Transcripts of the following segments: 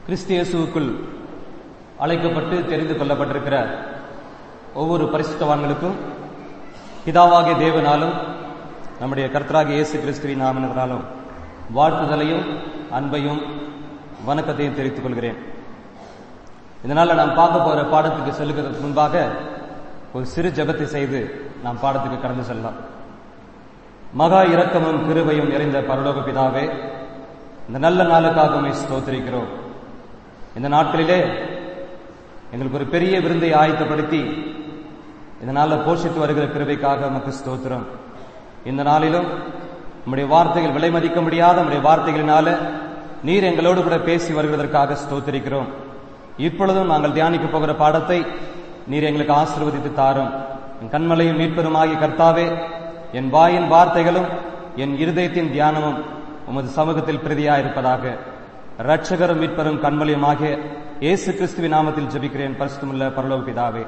கிறிஸ்து இயேசுவுக்குள் அழைக்கப்பட்டு தெரிந்து கொள்ளப்பட்டிருக்கிற ஒவ்வொரு பரிசுத்தவான்களுக்கும் பிதாவாகிய தேவனாலும் நம்முடைய கர்த்தராகிய இயேசு கிறிஸ்துவின் நாமத்தினாலும் வாழ்த்துதலையும் அன்பையும் வணக்கத்தையும் தெரிவித்துக் கொள்கிறேன் இதனால நாம் பார்க்க போகிற பாடத்துக்கு செல்கிறதுக்கு முன்பாக ஒரு சிறு ஜெபத்தை செய்து நாம் பாடத்துக்கு கடந்து செல்லலாம் மகா இரக்கமும் கிருபையும் நிறைந்த பரலோக பிதாவே இந்த நல்ல நாளுக்காக உம்மை ஸ்தோத்திரிக்கிறோம் இந்த நாட்களிலே எங்களுக்கு ஒரு பெரிய விருந்தை ஆயத்தப்படுத்தி இந்த நாளில் போஷித்து வருகிற கிருபைக்காக உமக்கு ஸ்தோத்திரம் இந்த நாளிலும் நம்முடைய வார்த்தைகள் விலை மதிக்க முடியாத நம்முடைய வார்த்தைகளினால நீர் எங்களோடு கூட பேசி வருவதற்காக ஸ்தோத்திரிக்கிறோம் இப்பொழுதும் நாங்கள் தியானிக்க போகிற பாடத்தை நீர் எங்களுக்கு ஆசீர்வதித்து தாரும் என் கண்மலையும் மீட்பெருமாகிய கர்த்தாவே என் வாயின் வார்த்தைகளும் என் இருதயத்தின் தியானமும் உமது சமூகத்தில் பிரதியாயிருப்பதாக ரட்சகரும் மீட்பரும் கண்மலையும் ஆகிய இயேசு கிறிஸ்துவின் நாமத்தில் ஜெபிக்கிறேன் பரிசுத்தமுள்ள பரலோக பிதாவே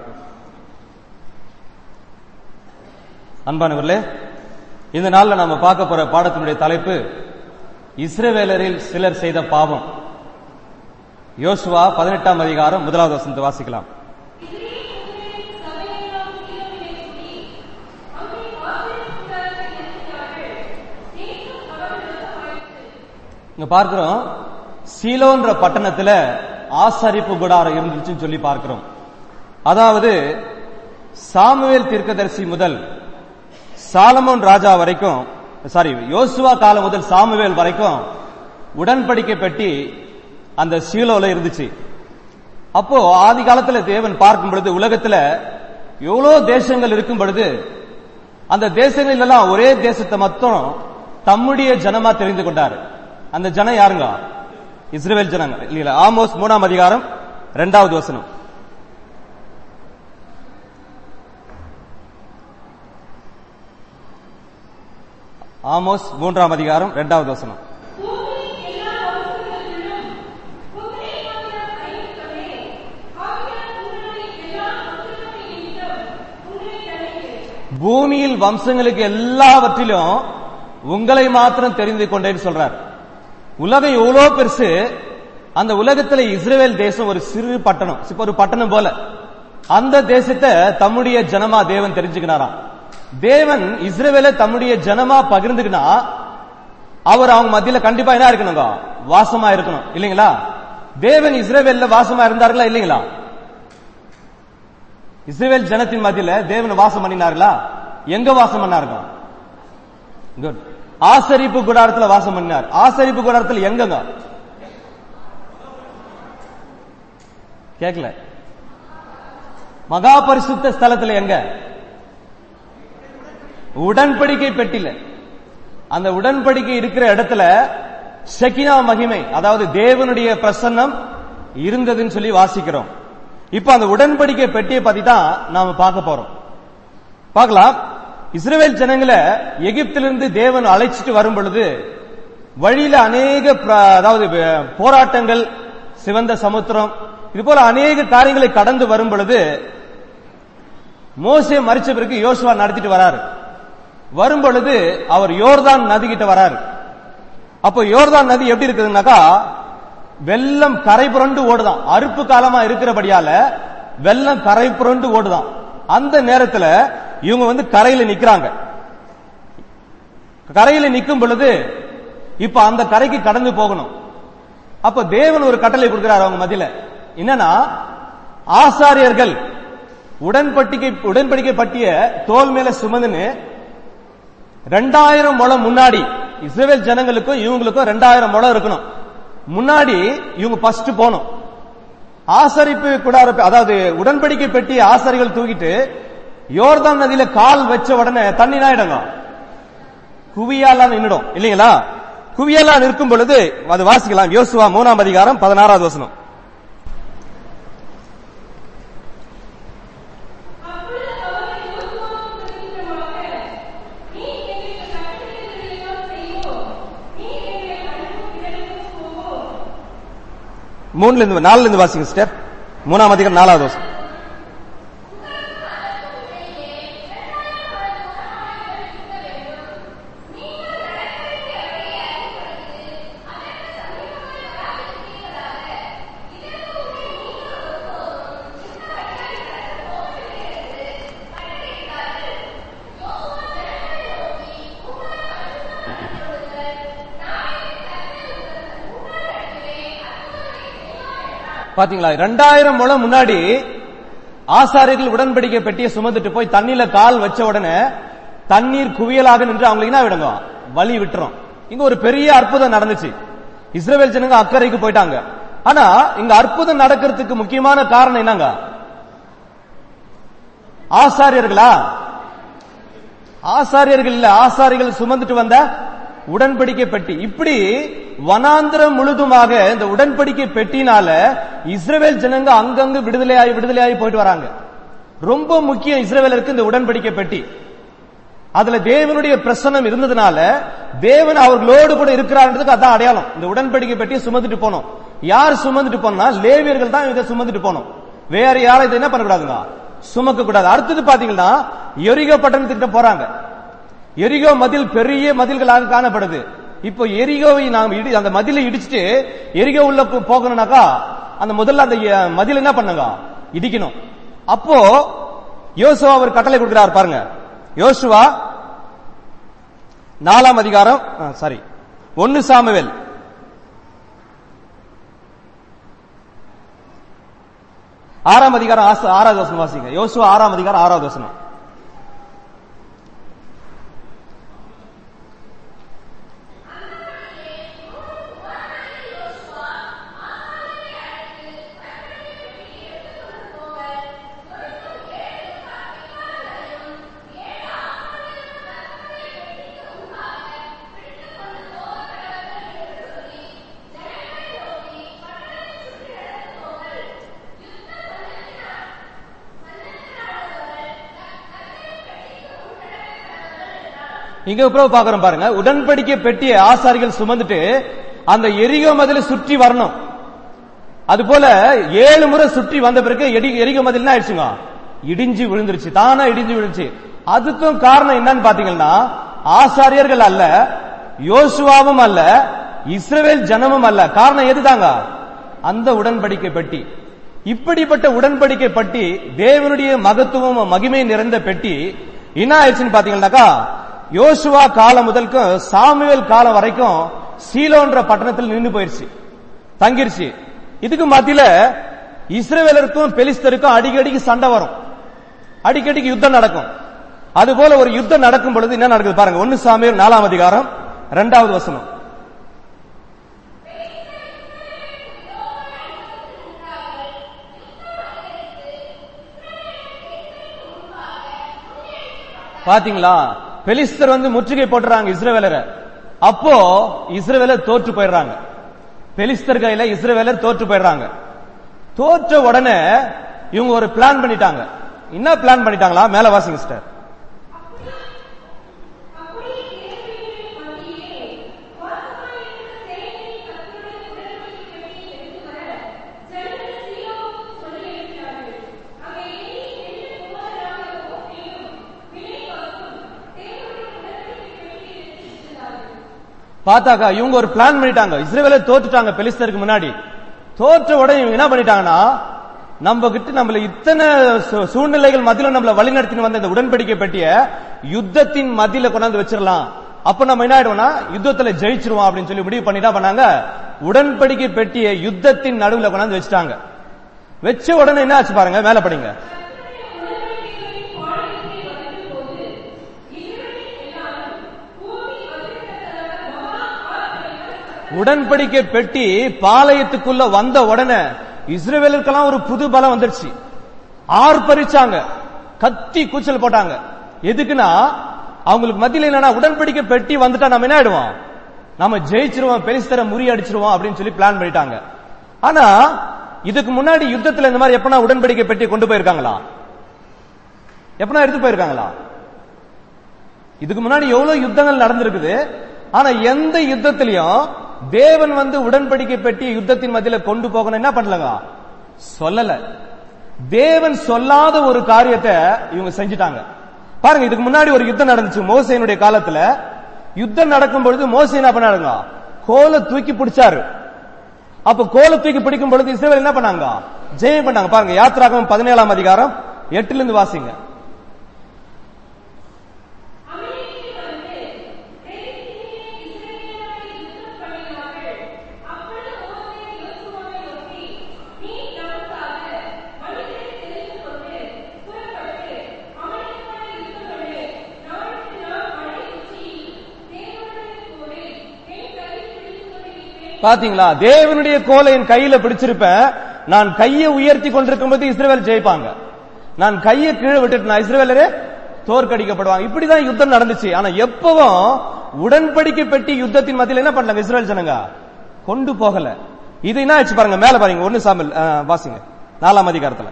அன்பானவர்களே இந்த நாள்ல நாம பார்க்க போற பாடத்தினுடைய தலைப்பு இஸ்ரவேலரில் சிலர் செய்த பாவம் யோசுவா பதினெட்டாம் அதிகாரம் முதலாவது வசனத்தை வாசிக்கலாம் இங்க பார்க்கிறோம் சீலோன்ற பட்டணத்துல ஆசரிப்பு குடாரம் இருந்துச்சுன்னு சொல்லி பார்க்கிறோம் அதாவது சாமுவேல் தீர்க்கதரிசி முதல் சாலமோன் ராஜா வரைக்கும் சாரி யோசுவா காலம் முதல் சாமுவேல் வரைக்கும் உடன்படிக்கை பெட்டி அந்த சீலோல இருந்துச்சு அப்போ ஆதி காலத்துல தேவன் பார்க்கும் பொழுது உலகத்துல எவ்வளவு தேசங்கள் இருக்கும் பொழுது அந்த தேசங்களில் எல்லாம் ஒரே தேசத்தை மட்டும் தம்முடைய ஜனமா தெரிந்து கொண்டார் அந்த ஜனம் யாருங்க இஸ்ரேல் ஜனங்க இல்ல ஆமோஸ் மூணாம் அதிகாரம் இரண்டாவது வசனம் ஆமோஸ் மூன்றாம் அதிகாரம் இரண்டாவது வசனம் பூமியில் வம்சங்களுக்கு எல்லாவற்றிலும் உங்களை மாத்திரம் தெரிந்து கொண்டேன்னு சொல்றார் உலகம் எவ்வளவு பெருசு அந்த உலகத்துல இஸ்ரேல் தேசம் ஒரு சிறு பட்டணம் இப்ப ஒரு பட்டணம் போல அந்த தேசத்தை தம்முடைய ஜனமா தேவன் தெரிஞ்சுக்கினாராம் தேவன் இஸ்ரேவேல தம்முடைய ஜனமா பகிர்ந்துக்கினா அவர் அவங்க மத்தியில கண்டிப்பா என்ன இருக்கணுங்க வாசமா இருக்கணும் இல்லைங்களா தேவன் இஸ்ரேவேல்ல வாசமா இருந்தார்களா இல்லைங்களா இஸ்ரேல் ஜனத்தின் மத்தியில தேவன் வாசம் பண்ணினார்களா எங்க வாசம் பண்ணாருங்க குட் ஆசரிப்பு குடாரத்துல வாசம் பண்ணார் ஆசரிப்பு குடாரத்துல எங்கங்க கேட்கல மகா பரிசுத்த ஸ்தலத்துல எங்க உடன்படிக்கை பெட்டில அந்த உடன்படிக்கை இருக்கிற இடத்துல செக்கினா மகிமை அதாவது தேவனுடைய பிரசன்னம் இருந்ததுன்னு சொல்லி வாசிக்கிறோம் இப்ப அந்த உடன்படிக்கை பெட்டியை பத்தி தான் நாம பார்க்க போறோம் பார்க்கலாம் இஸ்ரேல் ஜனங்களை எகிப்திலிருந்து தேவன் அழைச்சிட்டு வரும் பொழுது வழியில அநேக அதாவது போராட்டங்கள் சிவந்த சமுத்திரம் இது போல அநேக காரியங்களை கடந்து வரும் பொழுது மோசே மறிச்ச பிறகு யோசுவா நடத்திட்டு வராரு வரும் பொழுது அவர் யோர்தான் நதி கிட்ட வராரு அப்போ யோர்தான் நதி எப்படி இருக்குதுன்னாக்கா வெள்ளம் கரை புரண்டு ஓடுதான் அறுப்பு காலமா இருக்கிறபடியால வெள்ளம் கரை புரண்டு ஓடுதான் அந்த நேரத்துல இவங்க வந்து கரையில நிக்கிறாங்க கரையில நிக்கும் பொழுது இப்ப அந்த கரைக்கு கடந்து போகணும் அப்ப தேவன் ஒரு கட்டளை கொடுக்கிறார் அவங்க மத்தியில என்னன்னா ஆசாரியர்கள் உடன்பட்டிக்கை உடன்படிக்கை பட்டிய தோல் மேல சுமந்துன்னு ரெண்டாயிரம் முளம் முன்னாடி இஸ்ரேல் ஜனங்களுக்கும் இவங்களுக்கும் ரெண்டாயிரம் முளம் இருக்கணும் முன்னாடி இவங்க ஃபர்ஸ்ட் போகணும் ஆசரிப்பு கூடார அதாவது உடன்படிக்கை பெட்டி ஆசாரிகள் தூக்கிட்டு யோர்தான் நதியில கால் வச்ச உடனே தண்ணி நாயிடுங்க குவியாலாம் நின்றுடும் இல்லைங்களா குவியெல்லாம் நிற்கும் பொழுது அது வாசிக்கலாம் யோசுவா மூணாம் அதிகாரம் பதினாறாவது வசனம் மூணுல இருந்து நாலுல இருந்து வாசிங்க சிஸ்டர் மூணாம் அதிகாரம் நாலாவது வருஷம் நீங்கள் பாத்தீங்களா ரெண்டாயிரம் முழம் முன்னாடி ஆசாரியர்கள் உடன்படிக்கை பெட்டியை சுமந்துட்டு போய் தண்ணியில கால் வச்ச உடனே தண்ணீர் குவியலாக நின்று அவங்களுக்கு என்ன விடுங்க வழி விட்டுரும் இங்க ஒரு பெரிய அற்புதம் நடந்துச்சு இஸ்ரேல் ஜனங்க அக்கறைக்கு போயிட்டாங்க ஆனா இங்க அற்புதம் நடக்கிறதுக்கு முக்கியமான காரணம் என்னங்க ஆசாரியர்களா ஆசாரியர்கள் இல்ல ஆசாரிகள் சுமந்துட்டு வந்த உடன்படிக்கை பெட்டி இப்படி வனாந்திரம் முழுதுமாக இந்த உடன்படிக்கை பெட்டினால இஸ்ரேல் ஜனங்க அங்கங்க விடுதலையாகி விடுதலையாகி போயிட்டு வராங்க ரொம்ப முக்கியம் இஸ்ரேலருக்கு இந்த உடன்படிக்கை பெட்டி அதுல தேவனுடைய பிரசனம் இருந்ததுனால தேவன் அவர்களோடு கூட இருக்கிறார்ன்றதுக்கு அதான் அடையாளம் இந்த உடன்படிக்கை பெட்டியை சுமந்துட்டு போனோம் யார் சுமந்துட்டு போனா லேவியர்கள் தான் இதை சுமந்துட்டு போனோம் வேற யாரும் இதை என்ன பண்ணக்கூடாதுங்க சுமக்க கூடாது அடுத்தது பாத்தீங்கன்னா எரிகோ பட்டணத்துக்கிட்ட போறாங்க எரிகோ மதில் பெரிய மதில்களாக காணப்படுது இப்போ எரிகோவை நாம் இடி அந்த மதிலை இடிச்சுட்டு எரிகோ உள்ள போ- போகணும்னாக்கா அந்த முதல்ல அந்த அஹ், மதில் என்ன பண்ணுங்க இடிக்கணும் அப்போ யோசுவா அவர் கட்டளை கொடுக்கிறார் பாருங்க யோசுவா நாலாம் அதிகாரம் சாரி ஒன்னு சாமுவேல் ஆறாம் அதிகாரம் ஆச- ஆறாவது வசனம் வாசிங்க யோசுவா ஆறாம் அதிகாரம் ஆறாவது வசனம் இங்க அப்புறம் பாக்குறோம் பாருங்க உடன்படிக்கை பெட்டிய ஆசாரிகள் சுமந்துட்டு அந்த எரிகோ மதில சுற்றி வரணும் அது போல ஏழு முறை சுற்றி வந்த பிறகு எடி எரிகோ மதில் என்ன ஆயிடுச்சுங்க இடிஞ்சு விழுந்துருச்சு தானா இடிஞ்சு விழுந்துச்சு அதுக்கும் காரணம் என்னன்னு பாத்தீங்கன்னா ஆசாரியர்கள் அல்ல யோசுவாவும் அல்ல இஸ்ரவேல் ஜனமும் அல்ல காரணம் எதுதாங்க அந்த உடன்படிக்கை பெட்டி இப்படிப்பட்ட உடன்படிக்கை பெட்டி தேவனுடைய மகத்துவம் மகிமை நிறைந்த பெட்டி என்ன ஆயிடுச்சுன்னு பாத்தீங்கன்னாக்கா யோசுவா காலம் முதல்க்கும் சாமுவேல் காலம் வரைக்கும் சீலோன்ற பட்டணத்தில் நின்று போயிருச்சு தங்கிருச்சு இதுக்கு மத்தியில இஸ்ரவேலருக்கும் பெலிஸ்தருக்கும் அடிக்கடிக்கு சண்டை வரும் அடிக்கடிக்கு யுத்தம் நடக்கும் அது போல ஒரு யுத்தம் நடக்கும் பொழுது என்ன நடக்குது பாருங்க ஒன்னு சாமியர் நாலாம் அதிகாரம் இரண்டாவது வசனம் பாத்தீங்களா பெலிஸ்தர் வந்து முற்றுகை போட்டுறாங்க இஸ்ரவேலரை அப்போ இஸ்ரவேலர் தோற்று போயிடுறாங்க பெலிஸ்தர் கையில இஸ்ரவேலர் தோற்று போயிடுறாங்க தோற்ற உடனே இவங்க ஒரு பிளான் பண்ணிட்டாங்க என்ன பிளான் பண்ணிட்டாங்களா மேல வாசிங்க சிஸ்டர் பார்த்தாக்கா இவங்க ஒரு பிளான் பண்ணிட்டாங்க இஸ்ரேவேல தோத்துட்டாங்க பெலிஸ்தருக்கு முன்னாடி தோற்ற உடனே இவங்க என்ன பண்ணிட்டாங்கன்னா நம்ம கிட்ட நம்மள இத்தனை சூ- சூழ்நிலைகள் மத்தியில நம்மள வழிநடத்தின்னு வந்த இந்த உடன்படிக்கை பெட்டிய யுத்தத்தின் மத்தியில கொண்டாந்து வச்சிடலாம் அப்ப நம்ம என்ன ஆயிடுவோம்னா யுத்தத்துல ஜெயிச்சிருவோம் அப்படின்னு சொல்லி முடிவு பண்ணிட்டா பண்ணாங்க உடன்படிக்கை பெட்டிய யுத்தத்தின் நடுவுல கொண்டாந்து வச்சுட்டாங்க வச்ச உடனே என்ன ஆச்சு பாருங்க மேல படிங்க உடன்படிக்கை பெட்டி பாளையத்துக்குள்ள வந்த உடனே இஸ்ரேவேலுக்கெல்லாம் ஒரு புது பலம் வந்துருச்சு ஆர்ப்பரிச்சாங்க கத்தி கூச்சல் போட்டாங்க எதுக்குன்னா அவங்களுக்கு மத்தியில என்னன்னா உடன்படிக்கை பெட்டி வந்துட்டா நம்ம என்ன ஆயிடுவோம் நம்ம ஜெயிச்சிருவோம் பெலிஸ்தரை முறியடிச்சிருவோம் அப்படின்னு சொல்லி பிளான் பண்ணிட்டாங்க ஆனா இதுக்கு முன்னாடி யுத்தத்துல இந்த மாதிரி எப்பனா உடன்படிக்கை பெட்டி கொண்டு போயிருக்காங்களா எப்பனா எடுத்து போயிருக்காங்களா இதுக்கு முன்னாடி எவ்வளவு யுத்தங்கள் நடந்திருக்குது ஆனா எந்த யுத்தத்திலையும் தேவன் வந்து உடன்படிக்கை பெட்டி யுத்தத்தின் மத்தியில கொண்டு போகணும் என்ன பண்ணலங்க சொல்லல தேவன் சொல்லாத ஒரு காரியத்தை இவங்க செஞ்சுட்டாங்க பாருங்க இதுக்கு முன்னாடி ஒரு யுத்தம் நடந்துச்சு மோசையினுடைய காலத்துல யுத்தம் நடக்கும் பொழுது மோசை என்ன பண்ணாருங்க கோலை தூக்கி பிடிச்சாரு அப்ப கோலை தூக்கி பிடிக்கும் பொழுது இஸ்ரவேல் என்ன பண்ணாங்க ஜெயம் பண்ணாங்க பாருங்க யாத்ராகம் பதினேழாம் அதிகாரம் எட்டுல இருந்து வாசிங்க அப்பொழுது மோசே யோசுவாவை நோக்கி, நீ பாத்தீங்களா தேவனுடைய கோலை என் கையில பிடிச்சிருப்பேன் நான் கையை உயர்த்தி கொண்டிருக்கும் போது இஸ்ரேல் ஜெயிப்பாங்க நான் கையை கீழே விட்டுட்டு நான் இஸ்ரேலரே தோற்கடிக்கப்படுவாங்க இப்படிதான் யுத்தம் நடந்துச்சு ஆனா எப்பவும் உடன்படிக்கை பெட்டி யுத்தத்தின் மத்தியில் என்ன பண்ணாங்க இஸ்ரேல் ஜனங்க கொண்டு போகல இது என்ன ஆச்சு பாருங்க மேல பாருங்க ஒன்னு சாமல் அஹ், வாசிங்க நாலாம் அதிகாரத்துல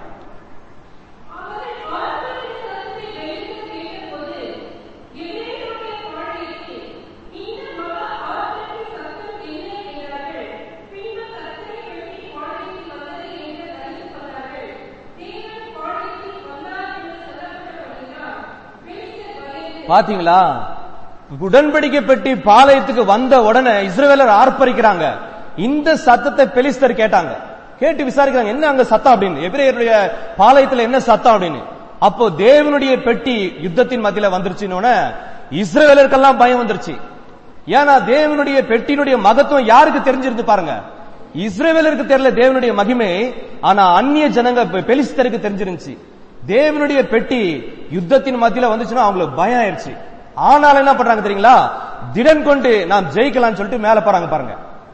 பாத்தீங்களா உடன்படிக்கை பெட்டி பாளையத்துக்கு வந்த உடனே இஸ்ரவேலர் ஆர்ப்பரிக்கிறாங்க இந்த சத்தத்தை பெலிஸ்தர் கேட்டாங்க கேட்டு விசாரிக்கிறாங்க என்ன அங்க சத்தம் அப்படின்னு எபிரேயருடைய பாளையத்துல என்ன சத்தம் அப்படின்னு அப்போ தேவனுடைய பெட்டி யுத்தத்தின் மத்தியில வந்துருச்சுன்னு இஸ்ரவேலருக்கெல்லாம் பயம் வந்துருச்சு ஏன்னா தேவனுடைய பெட்டியினுடைய மகத்துவம் யாருக்கு தெரிஞ்சிருந்து பாருங்க இஸ்ரவேலருக்கு தெரியல தேவனுடைய மகிமை ஆனா அந்நிய ஜனங்க பெ- பெலிஸ்தருக்கு தெரிஞ்சிருந்துச்சு தேவனுடைய பெட்டி யுத்தத்தின் மத்தியில வந்துச்சுன்னா அவங்களுக்கு பயம் ஆயிருச்சு ஆனாலும் என்ன பண்றாங்க தெரியுங்களா திடன் கொண்டு நாம் ஜெயிக்கலாம்னு சொல்லிட்டு மேல போறாங்க பாருங்க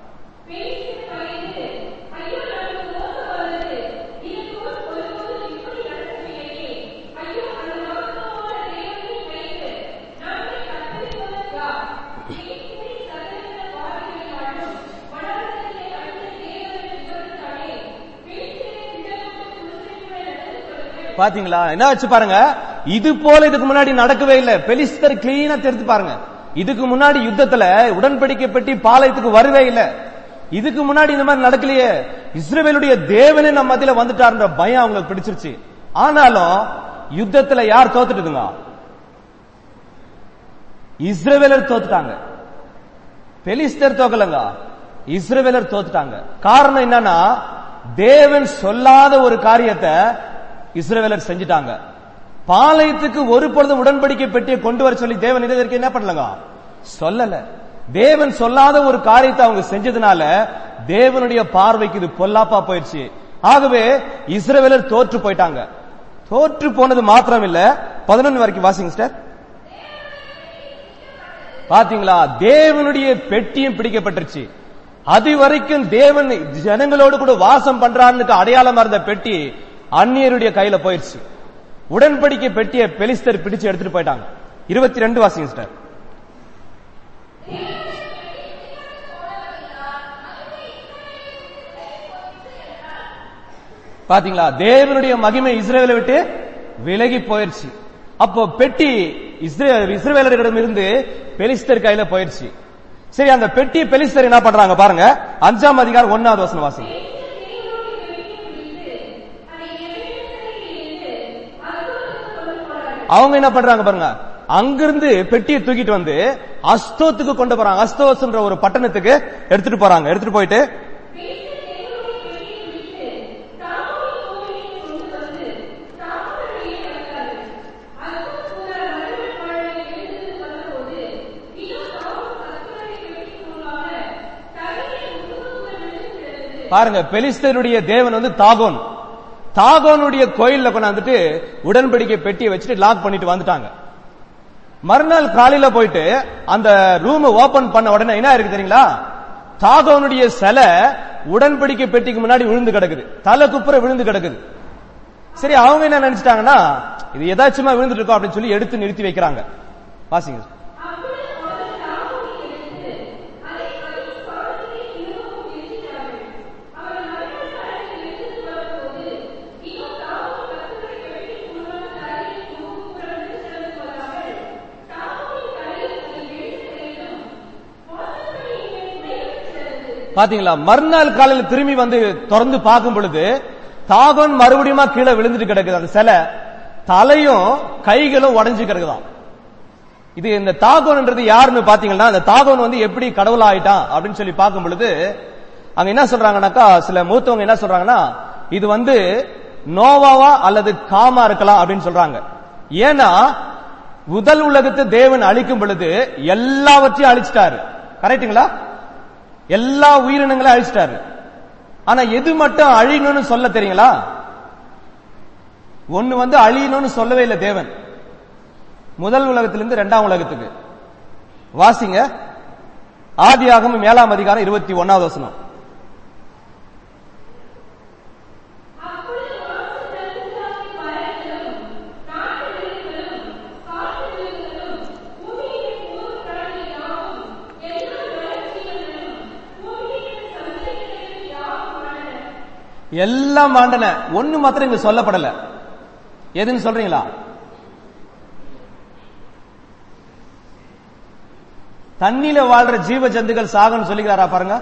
பாத்தீங்களா என்ன வச்சு பாருங்க இது போல இதுக்கு முன்னாடி நடக்கவே இல்லை பெலிஸ்தர் கிளீனா தெரிஞ்சு பாருங்க இதுக்கு முன்னாடி யுத்தத்துல உடன்படிக்கை பெட்டி பாளையத்துக்கு வரவே இல்லை இதுக்கு முன்னாடி இந்த மாதிரி நடக்கலையே இஸ்ரவேலுடைய தேவனே நம்ம மத்தியில வந்துட்டாருன்ற பயம் அவங்களுக்கு பிடிச்சிருச்சு ஆனாலும் யுத்தத்துல யார் தோத்துட்டுதுங்க இஸ்ரவேலர் தோத்துட்டாங்க பெலிஸ்தர் தோக்கலங்க இஸ்ரவேலர் தோத்துட்டாங்க காரணம் என்னன்னா தேவன் சொல்லாத ஒரு காரியத்தை இஸ்ரவேலர் செஞ்சிட்டாங்க பாளையத்துக்கு ஒரு பொழுதும் உடன்படிக்கை பெட்டியை கொண்டு வர சொல்லி தேவன் இதற்கு என்ன பண்ணலங்க சொல்லல தேவன் சொல்லாத ஒரு காரியத்தை அவங்க செஞ்சதுனால தேவனுடைய பார்வைக்கு இது பொல்லாப்பா போயிடுச்சு ஆகவே இஸ்ரவேலர் தோற்று போயிட்டாங்க தோற்று போனது மாத்திரம் இல்ல பதினொன்னு வரைக்கும் வாசிங்க சார் பாத்தீங்களா தேவனுடைய பெட்டியும் பிடிக்கப்பட்டுருச்சு அது வரைக்கும் தேவன் ஜனங்களோடு கூட வாசம் பண்றான்னு அடையாளமா இருந்த பெட்டி அந்நியருடைய கையில போயிருச்சு உடன்படிக்கை பெட்டியை பெலிஸ்தர் பிடிச்சு எடுத்துட்டு போயிட்டாங்க இருபத்தி ரெண்டு வாசிங்க சார் பாத்தீங்களா தேவனுடைய மகிமை இஸ்ரேலை விட்டு விலகி போயிருச்சு அப்போ பெட்டி இஸ்ரே- இஸ்ரவேலர்களிடம் இருந்து பெலிஸ்தர் கையில போயிருச்சு சரி அந்த பெட்டி பெலிஸ்தர் என்ன பண்றாங்க பாருங்க அஞ்சாம் அதிகாரம் ஒன்னாவது வசனம் வாசிங்க அவங்க என்ன பண்றாங்க பாருங்க அங்கிருந்து பெட்டியை தூக்கிட்டு வந்து அஸ்தோத்துக்கு கொண்டு போறாங்க அஸ்தோஸ்ன்ற ஒரு பட்டணத்துக்கு எடுத்துட்டு போறாங்க எடுத்துட்டு போயிட்டு பாருங்க பெலிஸ்தருடைய தேவன் வந்து தாகோன் தாகோனுடைய கோயில்ல கொண்டாந்துட்டு உடன்படிக்கை பெட்டியை வச்சுட்டு லாக் பண்ணிட்டு வந்துட்டாங்க மறுநாள் காலையில போயிட்டு அந்த ரூம் ஓபன் பண்ண உடனே என்ன இருக்கு தெரியுங்களா தாகோனுடைய சிலை உடன்படிக்கை பெட்டிக்கு முன்னாடி விழுந்து கிடக்குது தலை குப்புற விழுந்து கிடக்குது சரி அவங்க என்ன நினைச்சிட்டாங்கன்னா இது எதாச்சுமா விழுந்துட்டு இருக்கோம் அப்படின்னு சொல்லி எடுத்து நிறுத்தி வைக்கிறாங்க வாசிங்க பாத்தீங்களா மறுநாள் காலையில திரும்பி வந்து திறந்து பார்க்கும் பொழுது தாகோன் மறுபடியும் கீழே விழுந்துட்டு கிடக்குது அந்த சிலை தலையும் கைகளும் உடைஞ்சு கிடக்குதாம் இது இந்த தாகோன்ன்றது யாருன்னு பாத்தீங்கன்னா அந்த தாகோன் வந்து எப்படி கடவுளா ஆயிட்டான் அப்படின்னு சொல்லி பார்க்கும் பொழுது அங்க என்ன சொல்றாங்கன்னாக்கா சில மூத்தவங்க என்ன சொல்றாங்கன்னா இது வந்து நோவாவா அல்லது காமா இருக்கலாம் அப்படின்னு சொல்றாங்க ஏன்னா முதல் உலகத்தை தேவன் அழிக்கும் பொழுது எல்லாவற்றையும் அழிச்சிட்டாரு கரெக்ட்டுங்களா எல்லா உயிரினங்களையும் அழிச்சிட்டாரு ஆனா எது மட்டும் அழியணும்னு சொல்ல தெரியுங்களா ஒண்ணு வந்து அழியணும்னு சொல்லவே இல்லை தேவன் முதல் உலகத்திலிருந்து இரண்டாம் உலகத்துக்கு வாசிங்க ஆதியாகமம் ஏழாம் அதிகாரம் இருபத்தி ஒன்னாவது வசனம் அப்பொழுது வாசல் தரிசித்தாகி மரங்களும், நாட்டு விலங்குகளும், காட்டு விலங்குகளும், பூமியின் ஊர் பிராணி யாவும், எல்லா வறட்சிகளும், பூமியின் சந்ததிகளில் யாவும் ஆனன. எல்லாம் ஆண்டன ஒண்ணு மாத்திரம் இங்க சொல்லப்படல எதுன்னு சொல்றீங்களா தண்ணியில வாழ்ற ஜீவ ஜந்துகள் சாகன்னு சொல்லிக்கிறாரா பாருங்க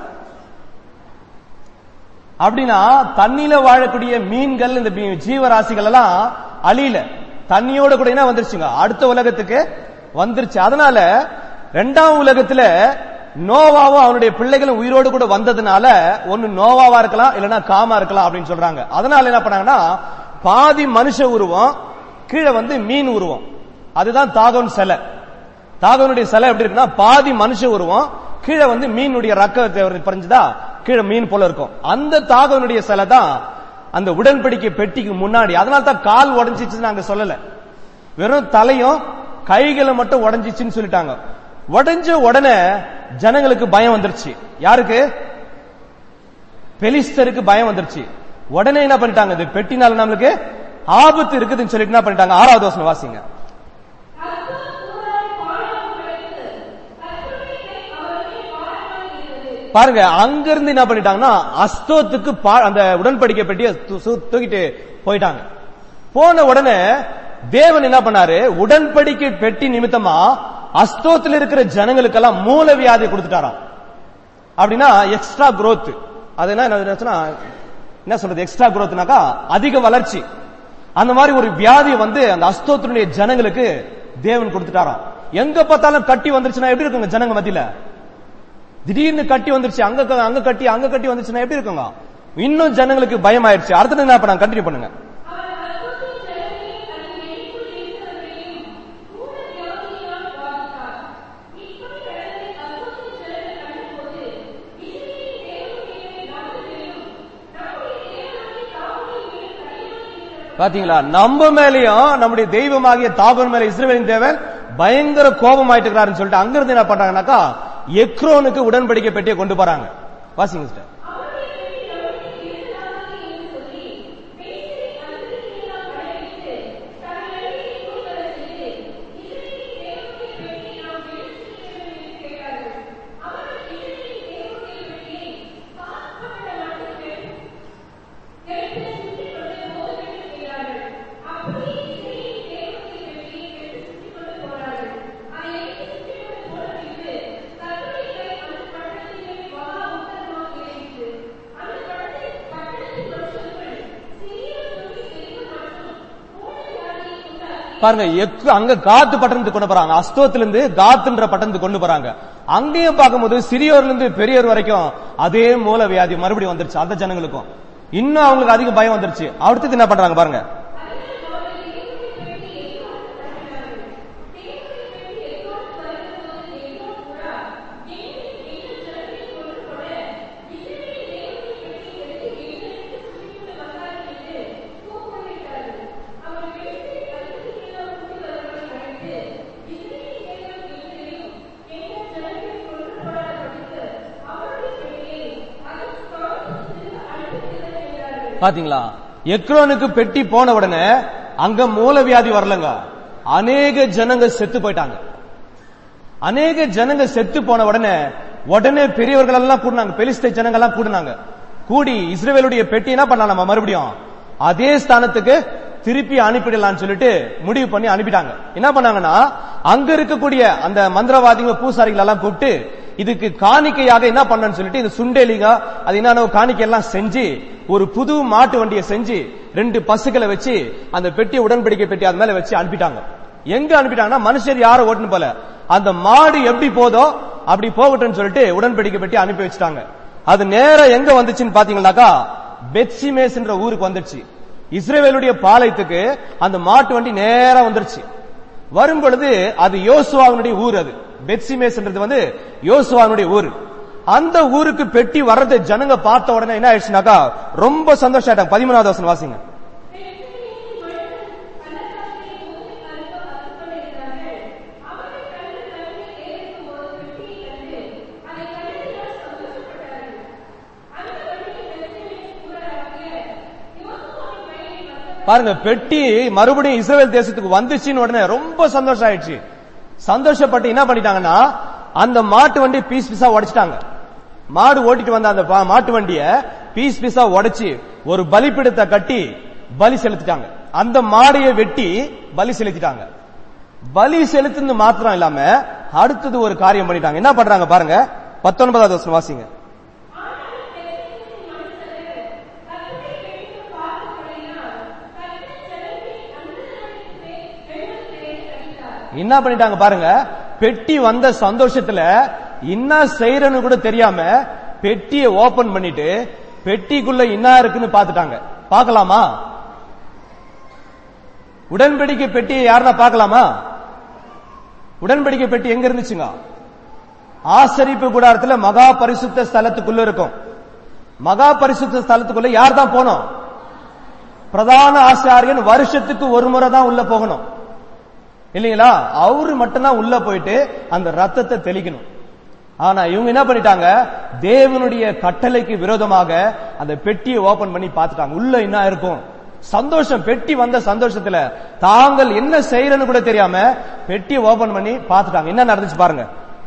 அப்படின்னா தண்ணியில வாழக்கூடிய மீன்கள் இந்த மீ- ஜீவராசிகள் எல்லாம் அழியல தண்ணியோட கூட என்ன வந்துருச்சுங்க அடுத்த உலகத்துக்கு வந்துருச்சு அதனால ரெண்டாம் உலகத்துல நோவாவும் அவனுடைய பிள்ளைகளும் உயிரோடு கூட வந்ததுனால ஒன்னு நோவாவா இருக்கலாம் இல்லைன்னா காமா இருக்கலாம் அப்படின்னு சொல்றாங்க அதனால என்ன பண்ணாங்கன்னா பாதி மனுஷ உருவம் கீழே வந்து மீன் உருவம் அதுதான் தாகவன் சிலை தாகவனுடைய சிலை எப்படி இருக்குன்னா பாதி மனுஷ உருவம் கீழே வந்து மீனுடைய ரக்க பறிஞ்சுதா கீழே மீன் போல இருக்கும் அந்த தாகவனுடைய சிலை தான் அந்த உடன்படிக்கை பெட்டிக்கு முன்னாடி அதனால தான் கால் உடஞ்சிச்சுன்னு நாங்க சொல்லல வெறும் தலையும் கைகளை மட்டும் உடஞ்சிச்சுன்னு சொல்லிட்டாங்க உடைஞ்ச உடனே ஜனங்களுக்கு பயம் வந்துருச்சு யாருக்கு பெலிஸ்தருக்கு பயம் வந்துருச்சு உடனே என்ன பண்ணிட்டாங்க இது பெட்டினால நம்மளுக்கு ஆபத்து இருக்குதுன்னு சொல்லிட்டு என்ன பண்ணிட்டாங்க ஆறாவது வசனம் வாசிங்க அற்புதம் கூறாய் பாழாய் கிடக்கு. கர்த்தருடைய கை அவர்கள் பாரமாய் இருந்தது. பாருங்க அங்க இருந்து என்ன பண்ணிட்டாங்கன்னா அஸ்தோத்துக்கு பா- அந்த உடன்படிக்கை பெட்டியை தூ- சு- தூக்கிட்டு போயிட்டாங்க போன உடனே தேவன் என்ன பண்ணாரு உடன்படிக்கை பெட்டி நிமித்தமா அஸ்தோத்துல இருக்கிற ஜனங்களுக்கெல்லாம் மூல வியாதி கொடுத்துட்டாராம் அப்படின்னா எக்ஸ்ட்ரா growth அது என்ன என்னச்சுன்னா, என்ன சொல்றது எக்ஸ்ட்ரா growthனாக்கா அதிக வளர்ச்சி அந்த மாதிரி ஒரு வியாதி வந்து அந்த அஸ்தோத்தினுடைய ஜனங்களுக்கு தேவன் கொடுத்துட்டாராம் எங்க பார்த்தாலும் கட்டி வந்துருச்சுன்னா எப்படி இருக்குங்க ஜனங்க மத்தியில திடீர்னு கட்டி வந்துருச்சு அங்க க- அங்க கட்டி அங்க கட்டி வந்துருச்சுன்னா எப்படி இருக்குங்க இன்னும் ஜனங்களுக்கு பயம் ஆயிடுச்சு அடுத்தது என்ன பண்ணாங்க கண்டினியூ பண்ணுங்க அவர் அற்புதத்தின் ஜனங்களையும் தன் வெளிக்குள் இருக்கிறவர்களையும் மூட வியாதியினால் பாதித்தார். இப்படி கடலை அற்புதத்தின் ஜனங்கள் கண்டபோது, இஸ்ரவேலின் தேவனுடைய நாமத்திலும், நம்முடைய தேவனாகிய தாவீதின் மேல் கையெழுத்திட்ட பாத்தீங்களா நம்ம மேலயும் நம்முடைய தெய்வமாகிய தாபன் மேல இஸ்ரவேலின் தேவன் பயங்கர கோபம் ஆயிட்டு இருக்கிறாருன்னு சொல்லிட்டு அங்கிருந்து என்ன பண்றாங்கன்னாக்கா எக்ரோனுக்கு உடன்படிக்கை பெட்டியை கொண்டு போறாங்க வாசிங்க sister. அவருடைய பெட்டி நம்முடைய எதிரானது என்று சொல்லி, மேய்ச்சலை அந்திருக்கையினால் வரவைத்து, தன் எல்லையை கொண்டுவரச் செய்து, இஸ்ரவேலின் தேவனுடைய பெட்டியை நாம் வெளிச்செல்ல என்று கேட்டார்கள். அவர்கள் இஸ்ரவேலின் தேவனுடைய பெட்டியை காக்கப்பட்ட மண்டபத்தில் எடுத்து சுற்றிக் கொண்டு போக வேண்டும் என்றார்கள். அப்படியே இஸ்ரவேலின் தேவனுடைய பெட்டியை எடுத்து சுற்றிக் கொண்டு போனார்கள். அதை எடுத்து சுற்றிக் கொண்டு போன பின்பு, கர்த்தருடைய கை அந்த பட்டணத்தின் மேல் மகா உக்கிரமாக இறங்கிற்று. அந்த பட்டணத்தின் பட்டணத்தின் மனுஷர்கள் சிறியவர் முதல் பெரியவர் மட்டும் மூல வியாதியை உண்டாக்கி பாருங்க எக்கு அங்க காத்து பட்டணத்துக்கு கொண்டு போறாங்க அஸ்தோத்துல இருந்து காத்துன்ற பட்டணத்துக்கு கொண்டு போறாங்க அங்கேயும் பார்க்கும்போது சிறியோர்ல இருந்து பெரியவர் வரைக்கும் அதே மூல வியாதி மறுபடியும் வந்துருச்சு அந்த ஜனங்களுக்கும் இன்னும் அவங்களுக்கு அதிக பயம் வந்துருச்சு அடுத்தது என்ன பண்றாங்க பாருங்க அதனால் அவர்கள் தேவனுடைய பெட்டி எல்லோரும் தட்டினார்கள். தேவனுடைய பெட்டி எல்லோரும் வரும்போது எல்லோரும் கூட எங்கள் எங்கள் ஜனங்களை கொண்டு போட இஸ்ரவேலின் தேவனுடைய பெட்டியை எடுத்து எங்களுக்கு சுற்றிக்கொண்டு வந்தார்கள் என்று கூக்குரலிட்டார்கள். அவர்கள் வெளிச்சத்தை பரிசுத்தெல்லாம் கூட்டி வருவதை அழைத்து, இஸ்ரவேலின் தேவன் எங்களையும் எங்கள் ஜனங்களை கொண்டு போடாதபடிக்கு அவருடைய பெட்டியை அதன் ஸ்தானத்திற்கு அனுப்புகிறேன் என்றார்கள். பாத்தீங்களா எக்ரோனுக்கு பெட்டி போன உடனே அங்க மூல வியாதி வரலங்க அநேக ஜனங்க செத்து போயிட்டாங்க அநேக ஜனங்க செத்து போன உடனே உடனே பெரியவர்கள் எல்லாம் கூடினாங்க பெலிஸ்தை ஜனங்க எல்லாம் கூடினாங்க கூடி இஸ்ரவேலுடைய பெட்டி என்ன பண்ணலாம் நம்ம மறுபடியும் அதே ஸ்தானத்துக்கு திருப்பி அனுப்பிடலாம்னு சொல்லிட்டு முடிவு பண்ணி அனுப்பிட்டாங்க என்ன பண்ணாங்கன்னா அங்க இருக்கக்கூடிய அந்த மந்திரவாதிங்க பூசாரிகள் எல்லாம் கூப்பிட்டு இதுக்கு காணிக்கையாக என்ன பண்ணணும்னு சொல்லிட்டு இந்த சுண்டேலிங்க அது என்னென்ன காணிக்கை எல்லாம் செஞ்சு ஒரு புது மாட்டு வண்டியை செஞ்சு ரெண்டு பசுக்களை வச்சு அந்த பெட்டியை உடன்படிக்கை பெட்டி அது மேல வச்சு அனுப்பிட்டாங்க எங்க அனுப்பிட்டாங்கன்னா மனுஷர் யாரை ஓட்டுன்னு போல அந்த மாடு எப்படி போதோ அப்படி போகட்டும்னு சொல்லிட்டு உடன்படிக்கை பெட்டி அனுப்பி வச்சுட்டாங்க அது நேரா எங்க வந்துச்சுன்னு பாத்தீங்கன்னாக்கா பெட்சிமேஸ்ன்ற ஊருக்கு வந்துருச்சு இஸ்ரேவேலுடைய பாளையத்துக்கு அந்த மாட்டு வண்டி நேரா வந்துருச்சு வரும் பொழுது அது யோசுவாவினுடைய ஊர் அது பெட்சிமேஸ்ன்றது வந்து யோசுவாவினுடைய ஊர் அந்த ஊருக்கு பெட்டி வர்றதை ஜனங்க பார்த்த உடனே என்ன ஆயிடுச்சுனாக்கா ரொம்ப சந்தோஷம் ஆயிட்டாங்க பதிமூணாவது வசனம் வாசிங்க அவர்கள் கண்டு தண்ணீர் ஏறும் ஒரு பெட்டியை கண்டு அதை பாருங்க பெட்டி மறுபடியும் இஸ்ரேல் தேசத்துக்கு வந்துச்சுன்னு உடனே ரொம்ப சந்தோஷம் ஆயிடுச்சு சந்தோஷப்பட்டு என்ன பண்ணிட்டாங்கன்னா அந்த மாட்டு வண்டி பீஸ் பீஸா உடைச்சிட்டாங்க மாடு ஓட்டிட்டு வந்த அந்த பா- மாட்டு வண்டிய பீஸ் பீஸா உடைச்சு ஒரு பலிப்பிடத்தை கட்டி பலி செலுத்திட்டாங்க அந்த மாடையை வெட்டி பலி செலுத்திட்டாங்க பலி செலுத்துனது மாத்திரம் இல்லாம அடுத்தது ஒரு காரியம் பண்ணிட்டாங்க என்ன பண்றாங்க பாருங்க பத்தொன்பதாவது வருஷம் வாசிங்க என்ன பண்ணிட்டாங்க பாருங்க பெட்டி வந்த சந்தோஷத்துல என்ன செய்யறன்னு கூட தெரியாம பெட்டியை ஓபன் பண்ணிட்டு பெட்டிக்குள்ள என்ன இருக்குன்னு பாத்துட்டாங்க பார்க்கலாமா உடன்படிக்கை பெட்டியை யாருன்னா பார்க்கலாமா உடன்படிக்கை பெட்டி எங்க இருந்துச்சுங்க ஆசரிப்பு கூடாரத்துல மகா பரிசுத்த ஸ்தலத்துக்குள்ள இருக்கும் மகா பரிசுத்த ஸ்தலத்துக்குள்ள யார் தான் போனோம் பிரதான ஆசாரியன் வருஷத்துக்கு ஒரு முறை தான் உள்ள போகணும் இல்லைங்களா அவரு மட்டும்தான் உள்ள போயிட்டு அந்த ரத்தத்தை தெளிக்கணும் ஆனா இவங்க என்ன பண்ணிட்டாங்க தேவனுடைய கட்டளைக்கு விரோதமாக அந்த பெட்டியை ஓபன் பண்ணி பார்த்துட்டாங்க உள்ள என்ன இருக்கும் சந்தோஷம் பெட்டி வந்த சந்தோஷத்துல தாங்கள் என்ன செய்யறன்னு கூட தெரியாம பெட்டியை ஓபன் பண்ணி பார்த்துட்டாங்க என்ன நடந்துச்சு பாருங்க